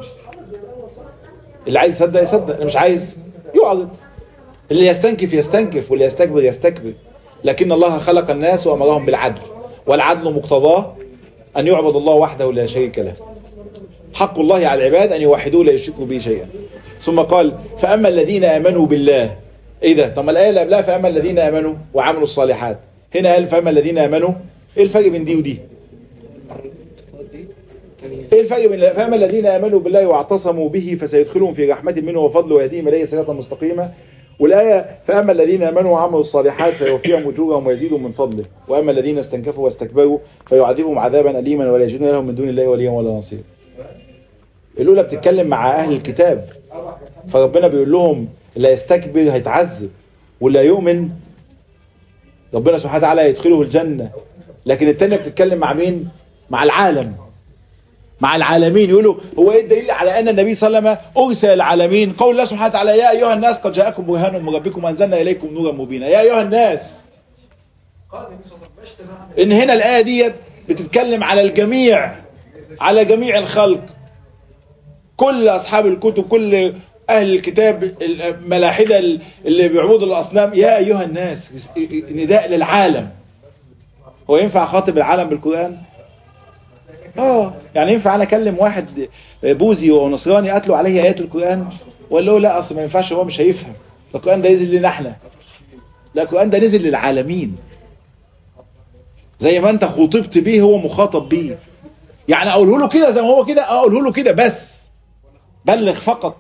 اللي عايز يصدق يصدق اللي مش عايز يعرض اللي يستنكف يستنكف واللي يستكبر يستكبر لكن الله خلق الناس وأمرهم بالعدل والعدل مقتضاه أن يعبد الله وحده لا شريك له حق الله على العباد أن يوحدوه لا يشركوا به شيئا ثم قال فأما الذين آمنوا بالله إيه ده طب الآية اللي قبلها فأما الذين آمنوا وعملوا الصالحات هنا قال فأما الذين آمنوا ايه الفرق بين دي ودي ايه الفرق بين فأما الذين آمنوا بالله واعتصموا به فسيدخلهم في رحمة منه وفضل ويهديهم إليه صراطا مستقيما والآية فأما الذين آمنوا وعملوا الصالحات فيوفيهم أجورهم ويزيدهم من فضله وأما الذين استنكفوا واستكبروا فيعذبهم عذابا أليما ولا يجدون لهم من دون الله وليا ولا نصير الأولى بتتكلم مع أهل الكتاب فربنا بيقول لهم اللي يستكبر هيتعذب واللي يؤمن ربنا سبحانه وتعالى يدخله الجنة لكن التانية بتتكلم مع مين مع العالم مع العالمين يقولوا هو ايه الدليل على ان النبي صلى الله عليه وسلم ارسل العالمين قول الله سبحانه وتعالى يا ايها الناس قد جاءكم برهان من ربكم وانزلنا اليكم نورا مبينا يا ايها الناس ان هنا الايه ديت بتتكلم على الجميع على جميع الخلق كل اصحاب الكتب كل اهل الكتاب الملاحدة اللي بيعبدوا الاصنام يا ايها الناس نداء للعالم هو ينفع خاطب العالم بالقرآن اه يعني ينفع انا اكلم واحد بوذي ونصراني اتلو عليه ايات القرآن ولا له لا اصل ما ينفعش هو مش هيفهم القرآن ده نزل لنا احنا لا القرآن ده نزل للعالمين زي ما انت خطبت بيه هو مخاطب بيه يعني اقوله له كده زي ما هو كده اقوله له كده بس بلغ فقط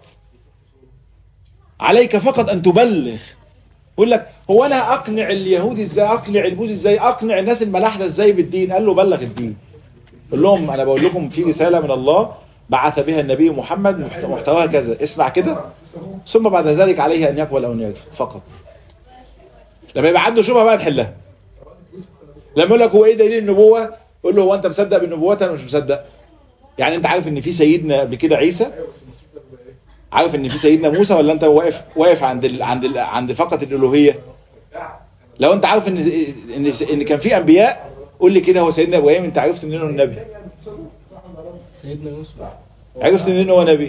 عليك فقط ان تبلغ يقول لك هو انا اقنع اليهودي ازاي اقنع البوذي ازاي اقنع الناس الملاحده ازاي بالدين قال له بلغ الدين قول لهم انا بقول لكم في رساله من الله بعث بها النبي محمد محتواها كذا اسمع كده ثم بعد ذلك عليه ان يقبل او ان يرفض فقط لما يبقى عنده شبهه بقى نحلها لما يقول لك هو ايه دليل النبوه قول له هو انت مصدق بالنبوات انا مش مصدق يعني انت عارف ان في سيدنا قبل كده عيسى عارف ان في سيدنا موسى ولا انت واقف واقف عند ال عند ال عند فقط الالوهيه لو انت عارف ان ان ان كان في انبياء قول لي كده هو سيدنا ابراهيم انت عرفت منين انه النبي سيدنا يوسف عرفت منين هو نبي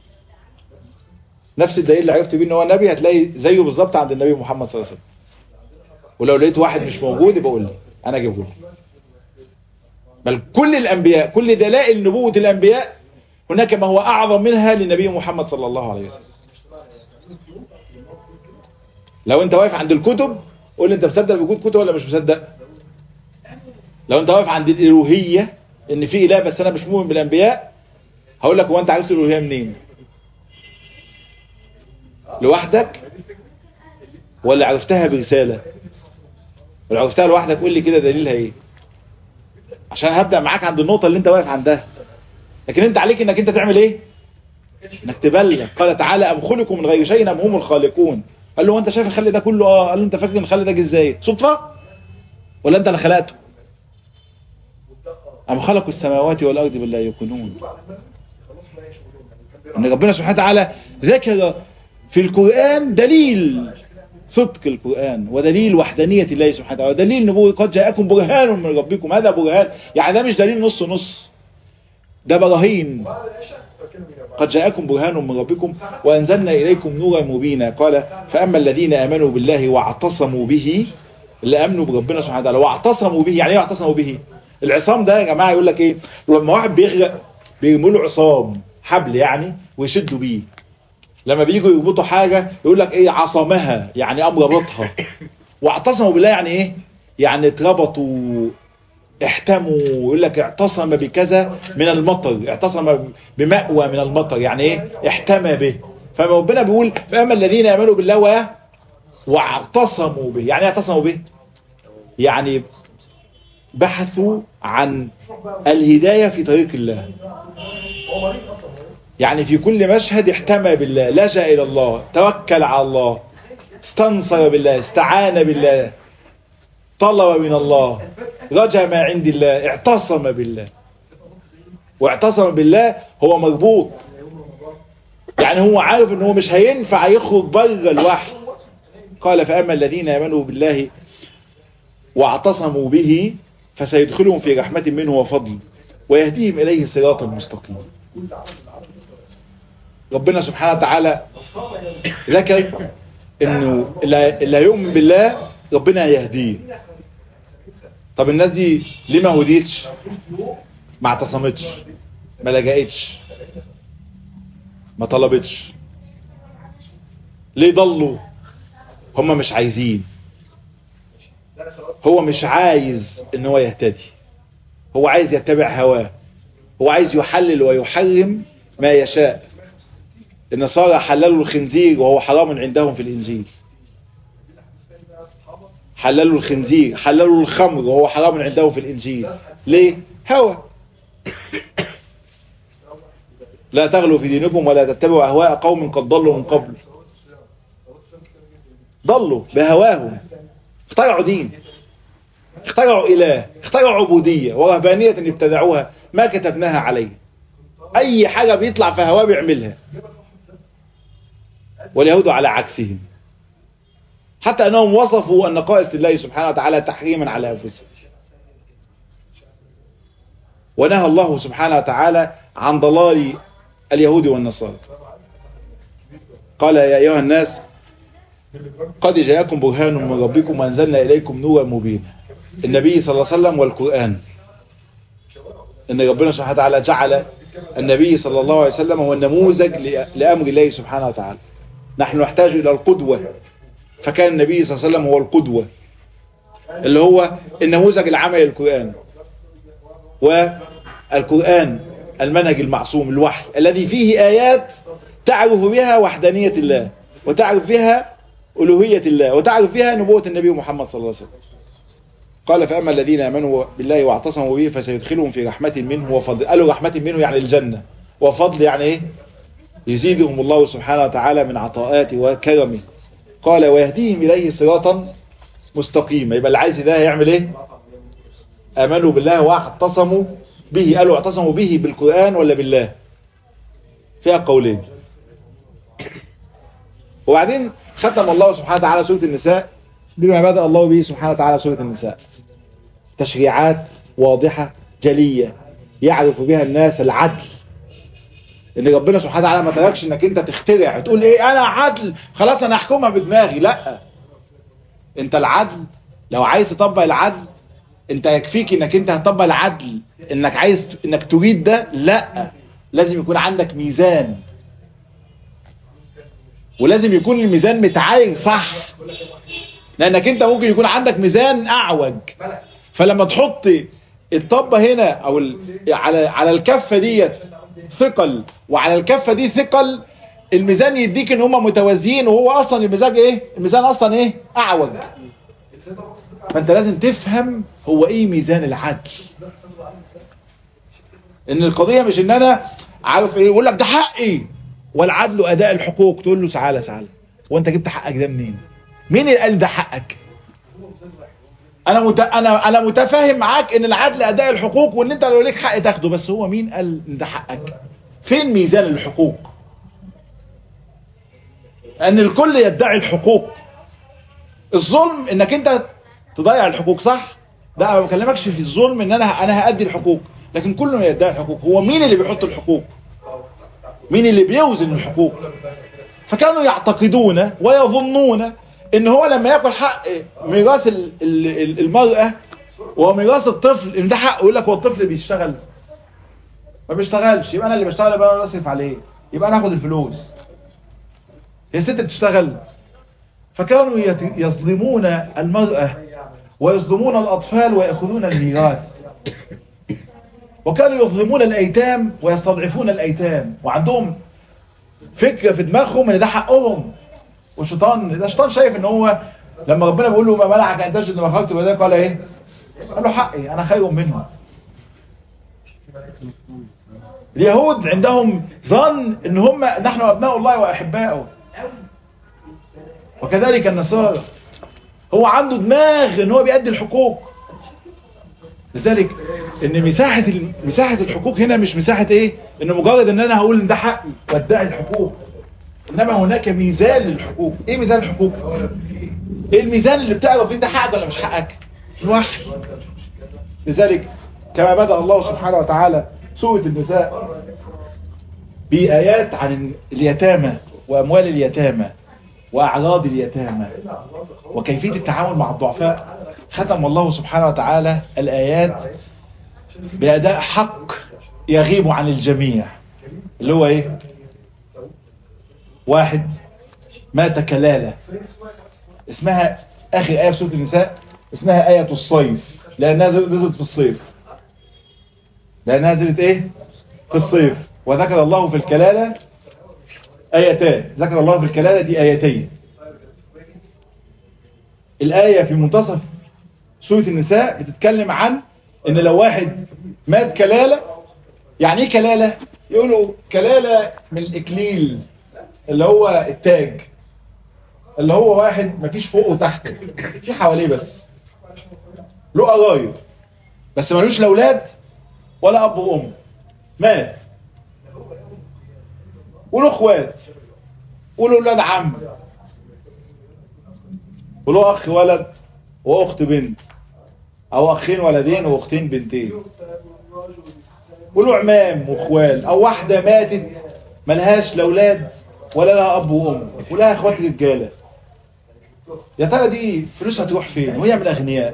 نفس الدليل اللي عرفت بيه ان هو نبي هتلاقي زيه بالظبط عند النبي محمد صلى الله عليه وسلم ولو لقيت واحد مش موجود يبقى قول لي انا اجيبه لك بل كل الانبياء كل دلائل نبوة الانبياء هناك ما هو اعظم منها للنبي محمد صلى الله عليه وسلم لو انت واقف عند الكتب قول لي انت مصدق بوجود كتب ولا مش مصدق لو انت واقف عند الالوهيه ان في اله بس انا مش مؤمن بالانبياء هقول لك هو انت عرفت الالوهيه منين لوحدك ولا عرفتها برساله ولا عرفتها لوحدك قول لي كده دليلها ايه عشان هبدا معاك عند النقطه اللي انت واقف عندها لكن انت عليك انك انت تعمل ايه انك تبلغ قال تعالى ام خلقوا من غير شيء ام هم الخالقون قال له هو انت شايف الخل ده كله اه قال له انت فاكر ان الخل ده جه ازاي صدفه ولا انت اللي خلقته ام خلقوا السماوات والارض بالله يكونون ان ربنا سبحانه وتعالى ذكر في القرآن دليل صدق القرآن ودليل وحدانية الله سبحانه وتعالى ودليل نبوة قد جاءكم برهان من ربكم هذا برهان يعني ده مش دليل نص نص ده براهين قد جاءكم برهان من ربكم وأنزلنا إليكم نورا مبينا قال فأما الذين آمنوا بالله واعتصموا به اللي آمنوا بربنا سبحانه وتعالى واعتصموا به يعني ايه واعتصموا به العصام ده يا جماعة يقول لك ايه لما واحد بيغرق بيرموا له عصام حبل يعني ويشدوا بيه لما بييجوا يربطوا حاجة يقول لك ايه عصمها يعني قام ربطها واعتصموا بالله يعني ايه يعني اتربطوا احتموا يقول لك اعتصم بكذا من المطر اعتصم بمأوى من المطر يعني ايه احتمى به فربنا بيقول فاما الذين امنوا بالله و واعتصموا به يعني ايه اعتصموا به يعني بحثوا عن الهداية في طريق الله يعني في كل مشهد احتمى بالله لجأ إلى الله توكل على الله استنصر بالله استعان بالله طلب من الله رجع ما عند الله اعتصم بالله واعتصم بالله هو مربوط يعني هو عارف ان هو مش هينفع يخرج بره الوحي قال فأما الذين آمنوا بالله واعتصموا به فسيدخلهم في رحمة منه وفضل ويهديهم إليه صراطا مستقيما ربنا سبحانه وتعالى ذكر انه اللي هيؤمن بالله ربنا يهديه طب الناس دي ليه ما هديتش ما اعتصمتش ما لجأتش ما طلبتش ليه ضلوا هم مش عايزين هو مش عايز ان هو يهتدي هو عايز يتبع هواه هو عايز يحلل ويحرم ما يشاء النصارى حللوا الخنزير وهو حرام عندهم في الإنجيل حللوا الخنزير حللوا الخمر وهو حرام عندهم في الإنجيل ليه؟ هوى لا تغلوا في دينكم ولا تتبعوا أهواء قوم قد ضلوا من قبل ضلوا بهواهم اخترعوا دين اخترعوا إله اخترعوا عبودية ورهبانية ابتدعوها ما كتبناها عليه أي حاجة بيطلع في هواه بيعملها واليهود على عكسهم حتى أنهم وصفوا النقائص لله سبحانه وتعالى تحريما على أنفسهم ونهى الله سبحانه وتعالى عن ضلال اليهود والنصارى قال يا أيها الناس قد جاءكم برهان من ربكم وأنزلنا إليكم نورا مبينا النبي صلى الله عليه وسلم والقرآن إن ربنا سبحانه وتعالى جعل النبي صلى الله عليه وسلم هو النموذج لأمر الله سبحانه وتعالى نحن نحتاج إلى القدوة فكان النبي صلى الله عليه وسلم هو القدوة اللي هو النموذج العملي للقرآن والقرآن المنهج المعصوم الوحي الذي فيه آيات تعرف بها وحدانية الله وتعرف بها ألوهية الله وتعرف بها نبوة النبي محمد صلى الله عليه وسلم قال فأما الذين آمنوا بالله واعتصموا به فسيدخلهم في رحمة منه وفضل قالوا رحمة منه يعني الجنة وفضل يعني ايه يزيدهم الله سبحانه وتعالى من عطاءاته وكرمه قال ويهديهم إليه صراطا مستقيما يبقى اللي عايز ده هيعمل ايه آمنوا بالله واعتصموا به قالوا اعتصموا به بالقرآن ولا بالله فيها قولين وبعدين ختم الله سبحانه وتعالى سورة النساء بما بدأ الله به سبحانه وتعالى سورة النساء تشريعات واضحة جلية يعرف بها الناس العدل ان ربنا سبحانه وتعالى ما تركش انك انت تخترع تقول ايه انا عدل خلاص انا احكمها بدماغي لا انت العدل لو عايز تطبق العدل انت يكفيك انك انت هتطبق العدل انك عايز انك تريد ده لا لازم يكون عندك ميزان ولازم يكون الميزان متعاين صح لانك انت ممكن يكون عندك ميزان اعوج فلما تحط الطبة هنا او على على الكفة ديت ثقل وعلى الكفة دي ثقل الميزان يديك ان هما متوازيين وهو اصلا الميزان ايه الميزان اصلا ايه اعوج فانت لازم تفهم هو ايه ميزان العدل ان القضية مش ان انا عارف ايه يقول لك ده حقي والعدل اداء الحقوق تقول له تعالى تعالى وانت جبت حقك ده منين مين اللي قال ده حقك انا مت... انا انا متفاهم معاك ان العدل اداء الحقوق وان انت لو ليك حق تاخده بس هو مين قال ان ده حقك فين ميزان الحقوق ان الكل يدعي الحقوق الظلم انك انت تضيع الحقوق صح لا ما بكلمكش في الظلم ان انا انا هادي الحقوق لكن كله يدعي الحقوق هو مين اللي بيحط الحقوق مين اللي بيوزن الحقوق فكانوا يعتقدون ويظنون ان هو لما ياكل حق ميراث ال- ال- ال- المرأة وميراث الطفل ان ده حقه يقول لك هو الطفل بيشتغل ما بيشتغلش يبقى انا اللي بشتغل يبقى انا اللي اصرف عليه يبقى انا اخد الفلوس هي الست بتشتغل فكانوا يت- يظلمون المرأة ويظلمون الأطفال ويأخذون الميراث وكانوا يظلمون الأيتام ويستضعفون الأيتام وعندهم فكرة في دماغهم ان ده حقهم والشيطان ده الشيطان شايف ان هو لما ربنا بيقول له ما منعك ان تسجد لما خلقت بيديك قال ايه قال له حقي انا خير منه اليهود عندهم ظن ان هم نحن ابناء الله واحباؤه وكذلك النصارى هو عنده دماغ ان هو بيأدي الحقوق لذلك ان مساحة ال- مساحة الحقوق هنا مش مساحة ايه ان مجرد ان انا هقول ان ده حقي وادعي الحقوق انما هناك ميزان للحقوق ايه ميزان الحقوق ايه الميزان اللي بتعرف ان ده حقك ولا مش حقك الوحي لذلك كما بدأ الله سبحانه وتعالى سورة النساء بآيات عن اليتامى وأموال اليتامى وأعراض اليتامى وكيفية التعامل مع الضعفاء ختم الله سبحانه وتعالى الآيات بأداء حق يغيب عن الجميع اللي هو ايه واحد مات كلالة اسمها اخر آية في سورة النساء اسمها آية الصيف لأنها نزل- نزلت في الصيف لأنها نزلت ايه في الصيف وذكر الله في الكلالة آيتان ذكر الله في الكلالة دي آيتين الآية في منتصف سورة النساء بتتكلم عن ان لو واحد مات كلالة يعني ايه كلالة يقولوا كلالة من الاكليل اللي هو التاج اللي هو واحد مفيش فوق وتحت في حواليه بس له قرايب بس ملوش لا اولاد ولا اب وام مات وله اخوات وله اولاد عم وله اخ ولد واخت بنت او اخين ولدين واختين بنتين وله عمام واخوال او واحدة ماتت ملهاش لا اولاد ولا لها اب وام ولها اخوات رجاله يا ترى دي فلوسها تروح فين وهي من الاغنياء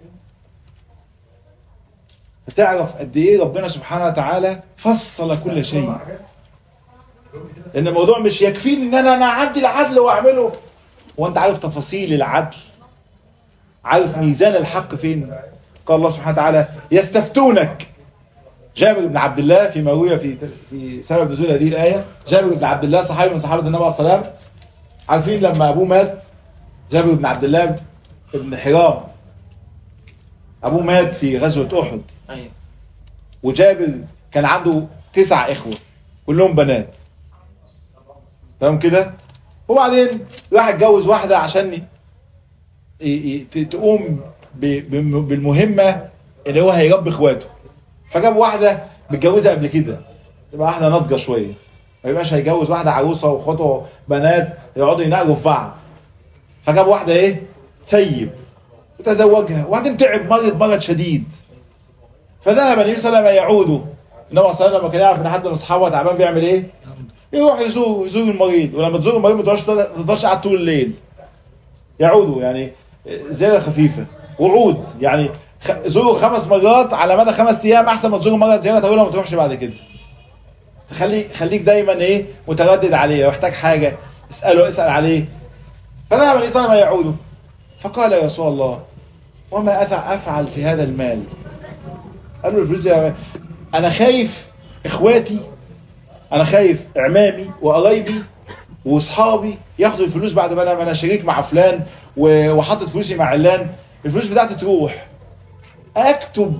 هتعرف قد ايه ربنا سبحانه وتعالى فصل كل شيء لان الموضوع مش يكفيني ان انا انا اعدي العدل واعمله وانت عارف تفاصيل العدل عارف ميزان الحق فين قال الله سبحانه وتعالى يستفتونك جابر بن عبد الله فيما روي في في سبب نزول هذه الآية جابر بن عبد الله صحابي من صحابة النبي عليه الصلاة والسلام عارفين لما أبوه مات جابر بن عبد الله بن حرام أبوه مات في غزوة أحد ايوه وجابر كان عنده تسع إخوة كلهم بنات تمام كده وبعدين راح اتجوز واحدة عشان ي- ي- ي- تقوم ب- بم- بالمهمة اللي هو هيربي اخواته فجاب واحدة متجوزة قبل كده تبقى واحدة ناضجة شوية ما يبقاش هيجوز واحدة عروسة واخواته بنات يقعدوا ينقلوا في بعض فجاب واحدة ايه ثيب وتزوجها وبعدين تعب مرض مرض شديد فذهب النبي صلى الله عليه وسلم يعوده النبي صلى الله عليه وسلم لما كان يعرف ان حد من اصحابه تعبان بيعمل ايه يروح يزور يزور المريض ولما تزور المريض ما تقعدش ما تفضلش قاعد طول الليل يعودوا يعني زيارة خفيفة وعود يعني خ- زوروا خمس مرات على مدى خمس ايام احسن ما تزوروا مرة زيارة طويلة وما تروحش بعد كده خلي خليك دايما ايه متردد عليه لو احتاج حاجة اسأله اسأل عليه فذهب النبي صلى الله عليه وسلم يعوده فقال يا رسول الله وما أفع- افعل في هذا المال قال له الفلوس دي انا خايف اخواتي انا خايف اعمامي وقرايبي واصحابي ياخدوا الفلوس بعد ما انا ما انا شريك مع فلان و- وحاطط فلوسي مع علان الفلوس بتاعتي تروح اكتب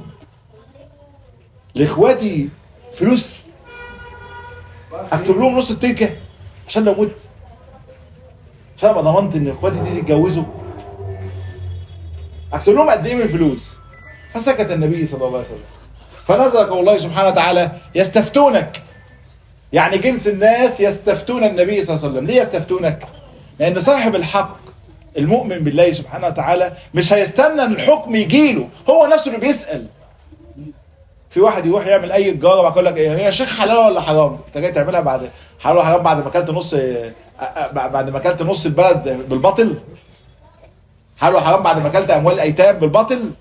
لاخواتي فلوس اكتب لهم نص التركه عشان لو مت عشان ابقى ضمنت ان اخواتي دي يتجوزوا اكتب لهم قد ايه من الفلوس فسكت النبي صلى الله عليه وسلم فنزل قول الله سبحانه وتعالى يستفتونك يعني جنس الناس يستفتون النبي صلى الله عليه وسلم ليه يستفتونك لان صاحب الحق المؤمن بالله سبحانه وتعالى مش هيستنى ان الحكم يجيله هو نفسه اللي بيسأل في واحد يروح يعمل اي تجاره ويقول لك ايه هي يا شيخ حلال ولا حرام انت جاي تعملها بعد حلال ولا حرام بعد ما اكلت نص بعد ما اكلت نص البلد بالباطل حلال ولا حرام بعد ما اكلت اموال الايتام بالباطل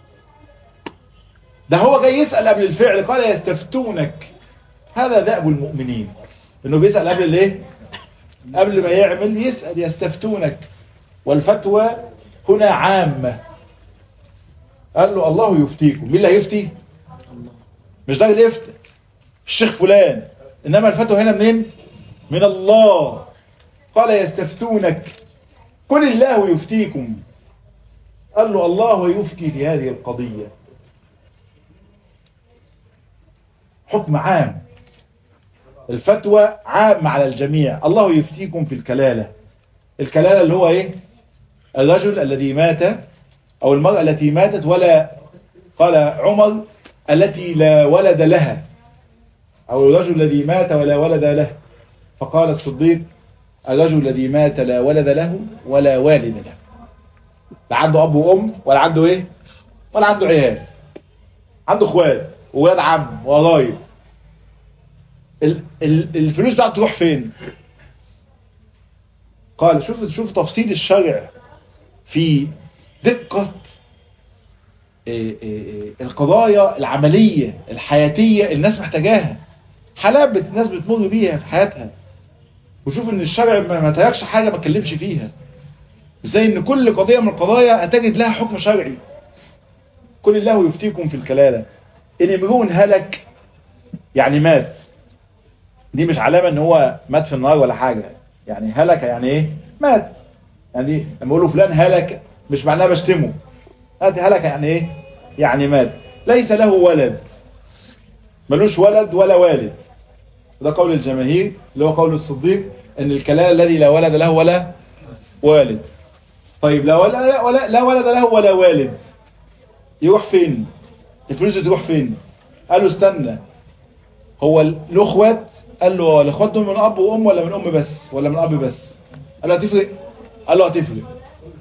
ده هو جاي يسأل قبل الفعل قال يستفتونك هذا دأب المؤمنين انه بيسأل قبل الايه قبل ما يعمل يسأل يستفتونك والفتوى هنا عامة قال له الله يفتيكم مين اللي هيفتي مش ده اللي يفتي الشيخ فلان انما الفتوى هنا منين من الله قال يستفتونك قل الله يفتيكم قال له الله يفتي في هذه القضية حكم عام الفتوى عام على الجميع الله يفتيكم في الكلالة الكلالة اللي هو ايه الرجل الذي مات او المرأة التي ماتت ولا قال عمر التي لا ولد لها او الرجل الذي مات ولا ولد له فقال الصديق الرجل الذي مات لا ولد له ولا والد له لا عنده اب وام ولا عنده ايه ولا عنده عيال عنده اخوات وولاد عم وقرايب الفلوس بتاعته تروح فين قال شوف شوف تفصيل الشرع في دقة القضايا العملية الحياتية الناس محتاجاها حالات الناس بتمر بيها في حياتها وشوف ان الشرع ما تركش حاجة ما اتكلمش فيها زي ان كل قضية من القضايا هتجد لها حكم شرعي كل الله يفتيكم في الكلالة ان امرؤ هلك يعني مات دي مش علامة ان هو مات في النار ولا حاجة يعني هلك يعني ايه مات يعني لما يقولوا فلان هلك مش معناه بشتمه هذه هلك يعني ايه يعني مات ليس له ولد ملوش ولد ولا والد ده قول الجماهير اللي هو قول الصديق ان الكلال الذي لا ولد له ولا والد طيب لا ولا ولا لا ولد له ولا والد يروح فين الفلوس دي تروح فين قال له استنى هو له اخوات قال له الاخوات دول من اب وام ولا من ام بس ولا من اب بس قال له هتفرق قال له هتفرق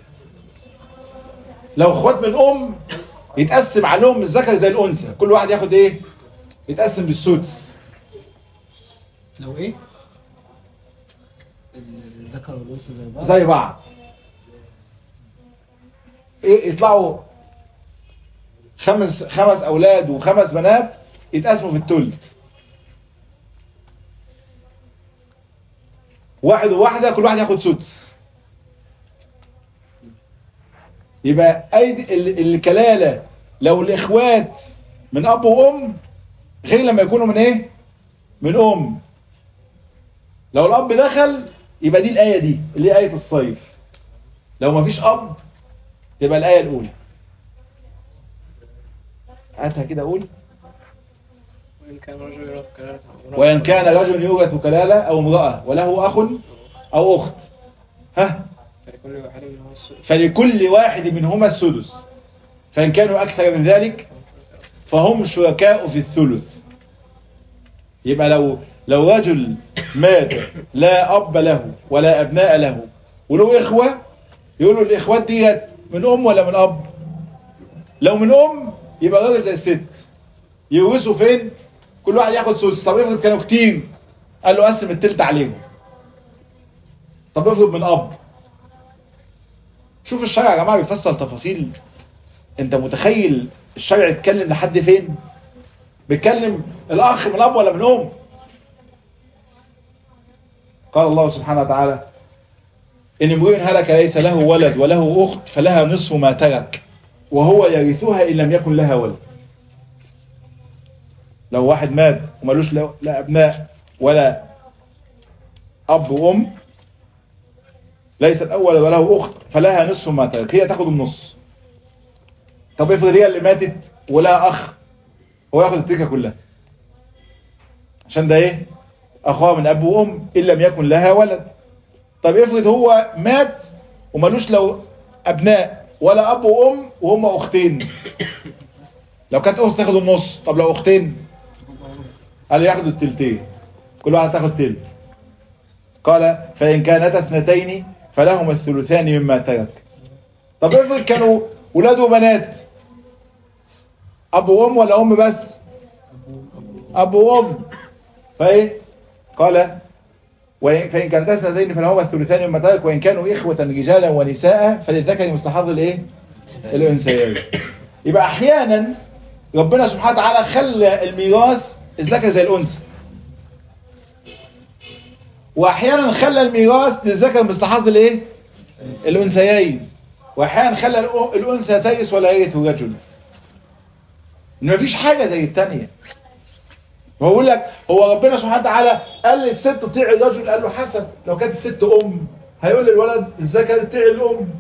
لو اخوات من ام يتقسم عليهم الذكر زي الانثى كل واحد ياخد ايه يتقسم بالسدس لو ايه الذكر والانثى زي بعض زي بعض ايه يطلعوا خمس خمس اولاد وخمس بنات يتقسموا في الثلث واحد وواحدة كل واحد ياخد سدس يبقى ايدي الكلالة لو الاخوات من اب وام غير لما يكونوا من ايه من ام لو الاب دخل يبقى دي الايه دي اللي هي ايه الصيف لو ما فيش اب تبقى الايه الاولى هاتها كده اقول وإن كان رجل يورث كلالة وإن كان رجل يورث كلالة أو امرأة وله أخ أو أخت ها فلكل واحد منهم السدس فلكل واحد منهما السدس فإن كانوا أكثر من ذلك فهم شركاء في الثلث يبقى لو لو رجل مات لا أب له ولا أبناء له وله إخوة يقولوا الإخوات ديت من أم ولا من أب لو من أم يبقى راجل زي الست يورثوا فين كل واحد ياخد سدس طب افرض كانوا كتير قال له قسم التلت عليهم طب افرض من اب شوف الشرع يا جماعه بيفصل تفاصيل انت متخيل الشرع يتكلم لحد فين بيتكلم الاخ من اب ولا من ام قال الله سبحانه وتعالى ان امرؤ هلك ليس له ولد وله اخت فلها نصف ما ترك وهو يرثها ان لم يكن لها ولد لو واحد مات ومالوش لا لا ابناء ولا اب وام ليس الاول وله اخت فلها نصف ما ترك هي تاخد النص طب افرض هي اللي ماتت ولها اخ هو ياخد التركه كلها عشان ده ايه اخوها من اب وام ان لم يكن لها ولد طب افرض هو مات وملوش لو ابناء ولا اب وام وهم اختين لو كانت اخت تاخد النص طب لو اختين قال ياخدوا التلتين كل واحد تاخد تلت قال فإن كانتا اثنتين فلهما الثلثان مما ترك طب افرض كانوا ولاد وبنات اب وام ولا ام بس اب وام فايه قال وإن- فإن كانتا اثنتين فلهما الثلثان مما ترك وإن كانوا إخوة رجالا ونساء فللذكر مستحض الايه الأنثيين يبقى أحيانا ربنا سبحانه وتعالى خلى الميراث الذكر زي الأنثى واحيانا خلى الميراث للذكر مستحض الايه الانثيين واحيانا خلى الأ- الانثى تيس ولا يرث رجل ان مفيش حاجه زي الثانيه بقول لك هو ربنا سبحانه وتعالى قال للست تطيع الرجل قال له حسب لو كانت الست ام هيقول للولد الذكر تطيع الام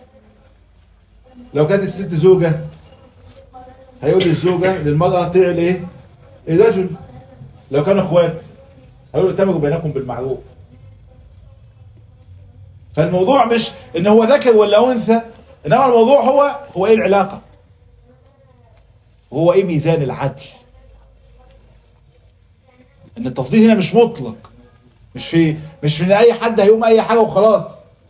لو كانت الست زوجه هيقول للزوجه للمراه تطيع الايه الرجل لو كانوا اخوات هيقولوا اتفقوا بينكم بالمعروف فالموضوع مش ان هو ذكر ولا انثى انما الموضوع هو هو ايه العلاقة هو ايه ميزان العدل ان التفضيل هنا مش مطلق مش في مش في ان اي حد هيقوم اي حاجة وخلاص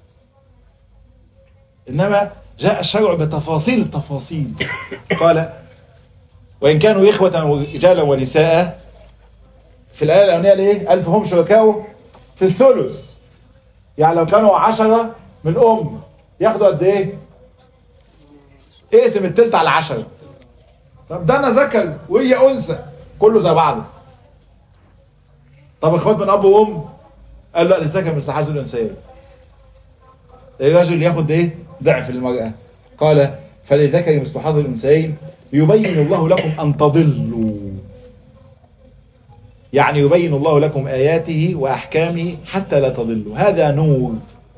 انما جاء الشرع بتفاصيل التفاصيل قال وان كانوا اخوة رجالا ونساء في الآية الأولانية ليه؟ قال فهم شركاء في الثلث يعني لو كانوا عشرة من أم ياخدوا قد إيه؟ اقسم التلت على عشرة طب ده أنا ذكر وهي أنثى كله زي بعضه طب إخوات من أب وأم قال لا الذكر مستحاز الأنثيين الرجل ياخد إيه؟ ضعف المرأة قال فللذكر مستحاض الأنثيين يبين الله لكم أن تضلوا يعني يبين الله لكم آياته وأحكامه حتى لا تضلوا هذا نور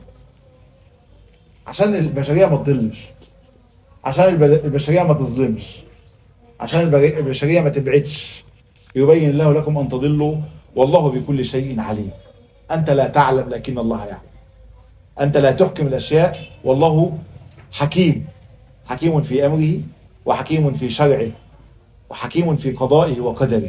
عشان البشرية ما تضلش عشان الب- البشرية ما تظلمش عشان الب- البشرية ما تبعدش يبين الله لكم أن تضلوا والله بكل شيء عليم أنت لا تعلم لكن الله يعلم أنت لا تحكم الأشياء والله حكيم حكيم في أمره وحكيم في شرعه وحكيم في قضائه وقدره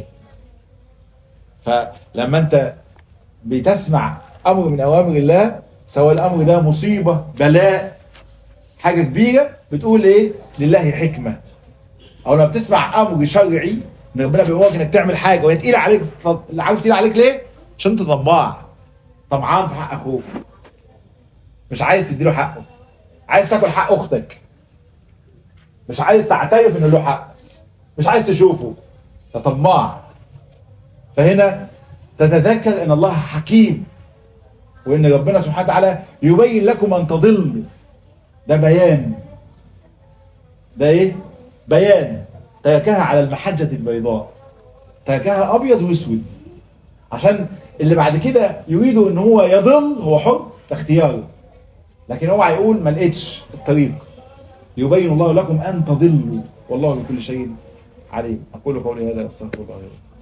فلما انت بتسمع امر من اوامر الله سواء الامر ده مصيبة بلاء حاجة كبيرة بتقول ايه لله حكمة او لما بتسمع امر شرعي ان ربنا بيقولك انك تعمل حاجة وهي تقيلة عليك طب اللي عاوز تقيل عليك ليه عشان انت طماع طمعان في حق اخوك مش عايز تديله حقه عايز تاكل حق اختك مش عايز تعترف ان له حق مش عايز تشوفه انت طماع فهنا تتذكر ان الله حكيم وان ربنا سبحانه وتعالى يبين لكم ان تضلوا ده بيان ده ايه بيان تركها على المحجة البيضاء تركها ابيض واسود عشان اللي بعد كده يريدوا ان هو يضل هو حر ده اختياره لكن هو هيقول ما لقيتش الطريق يبين الله لكم ان تضلوا والله بكل شيء عليم اقول قولي هذا استغفر الله لي ولكم.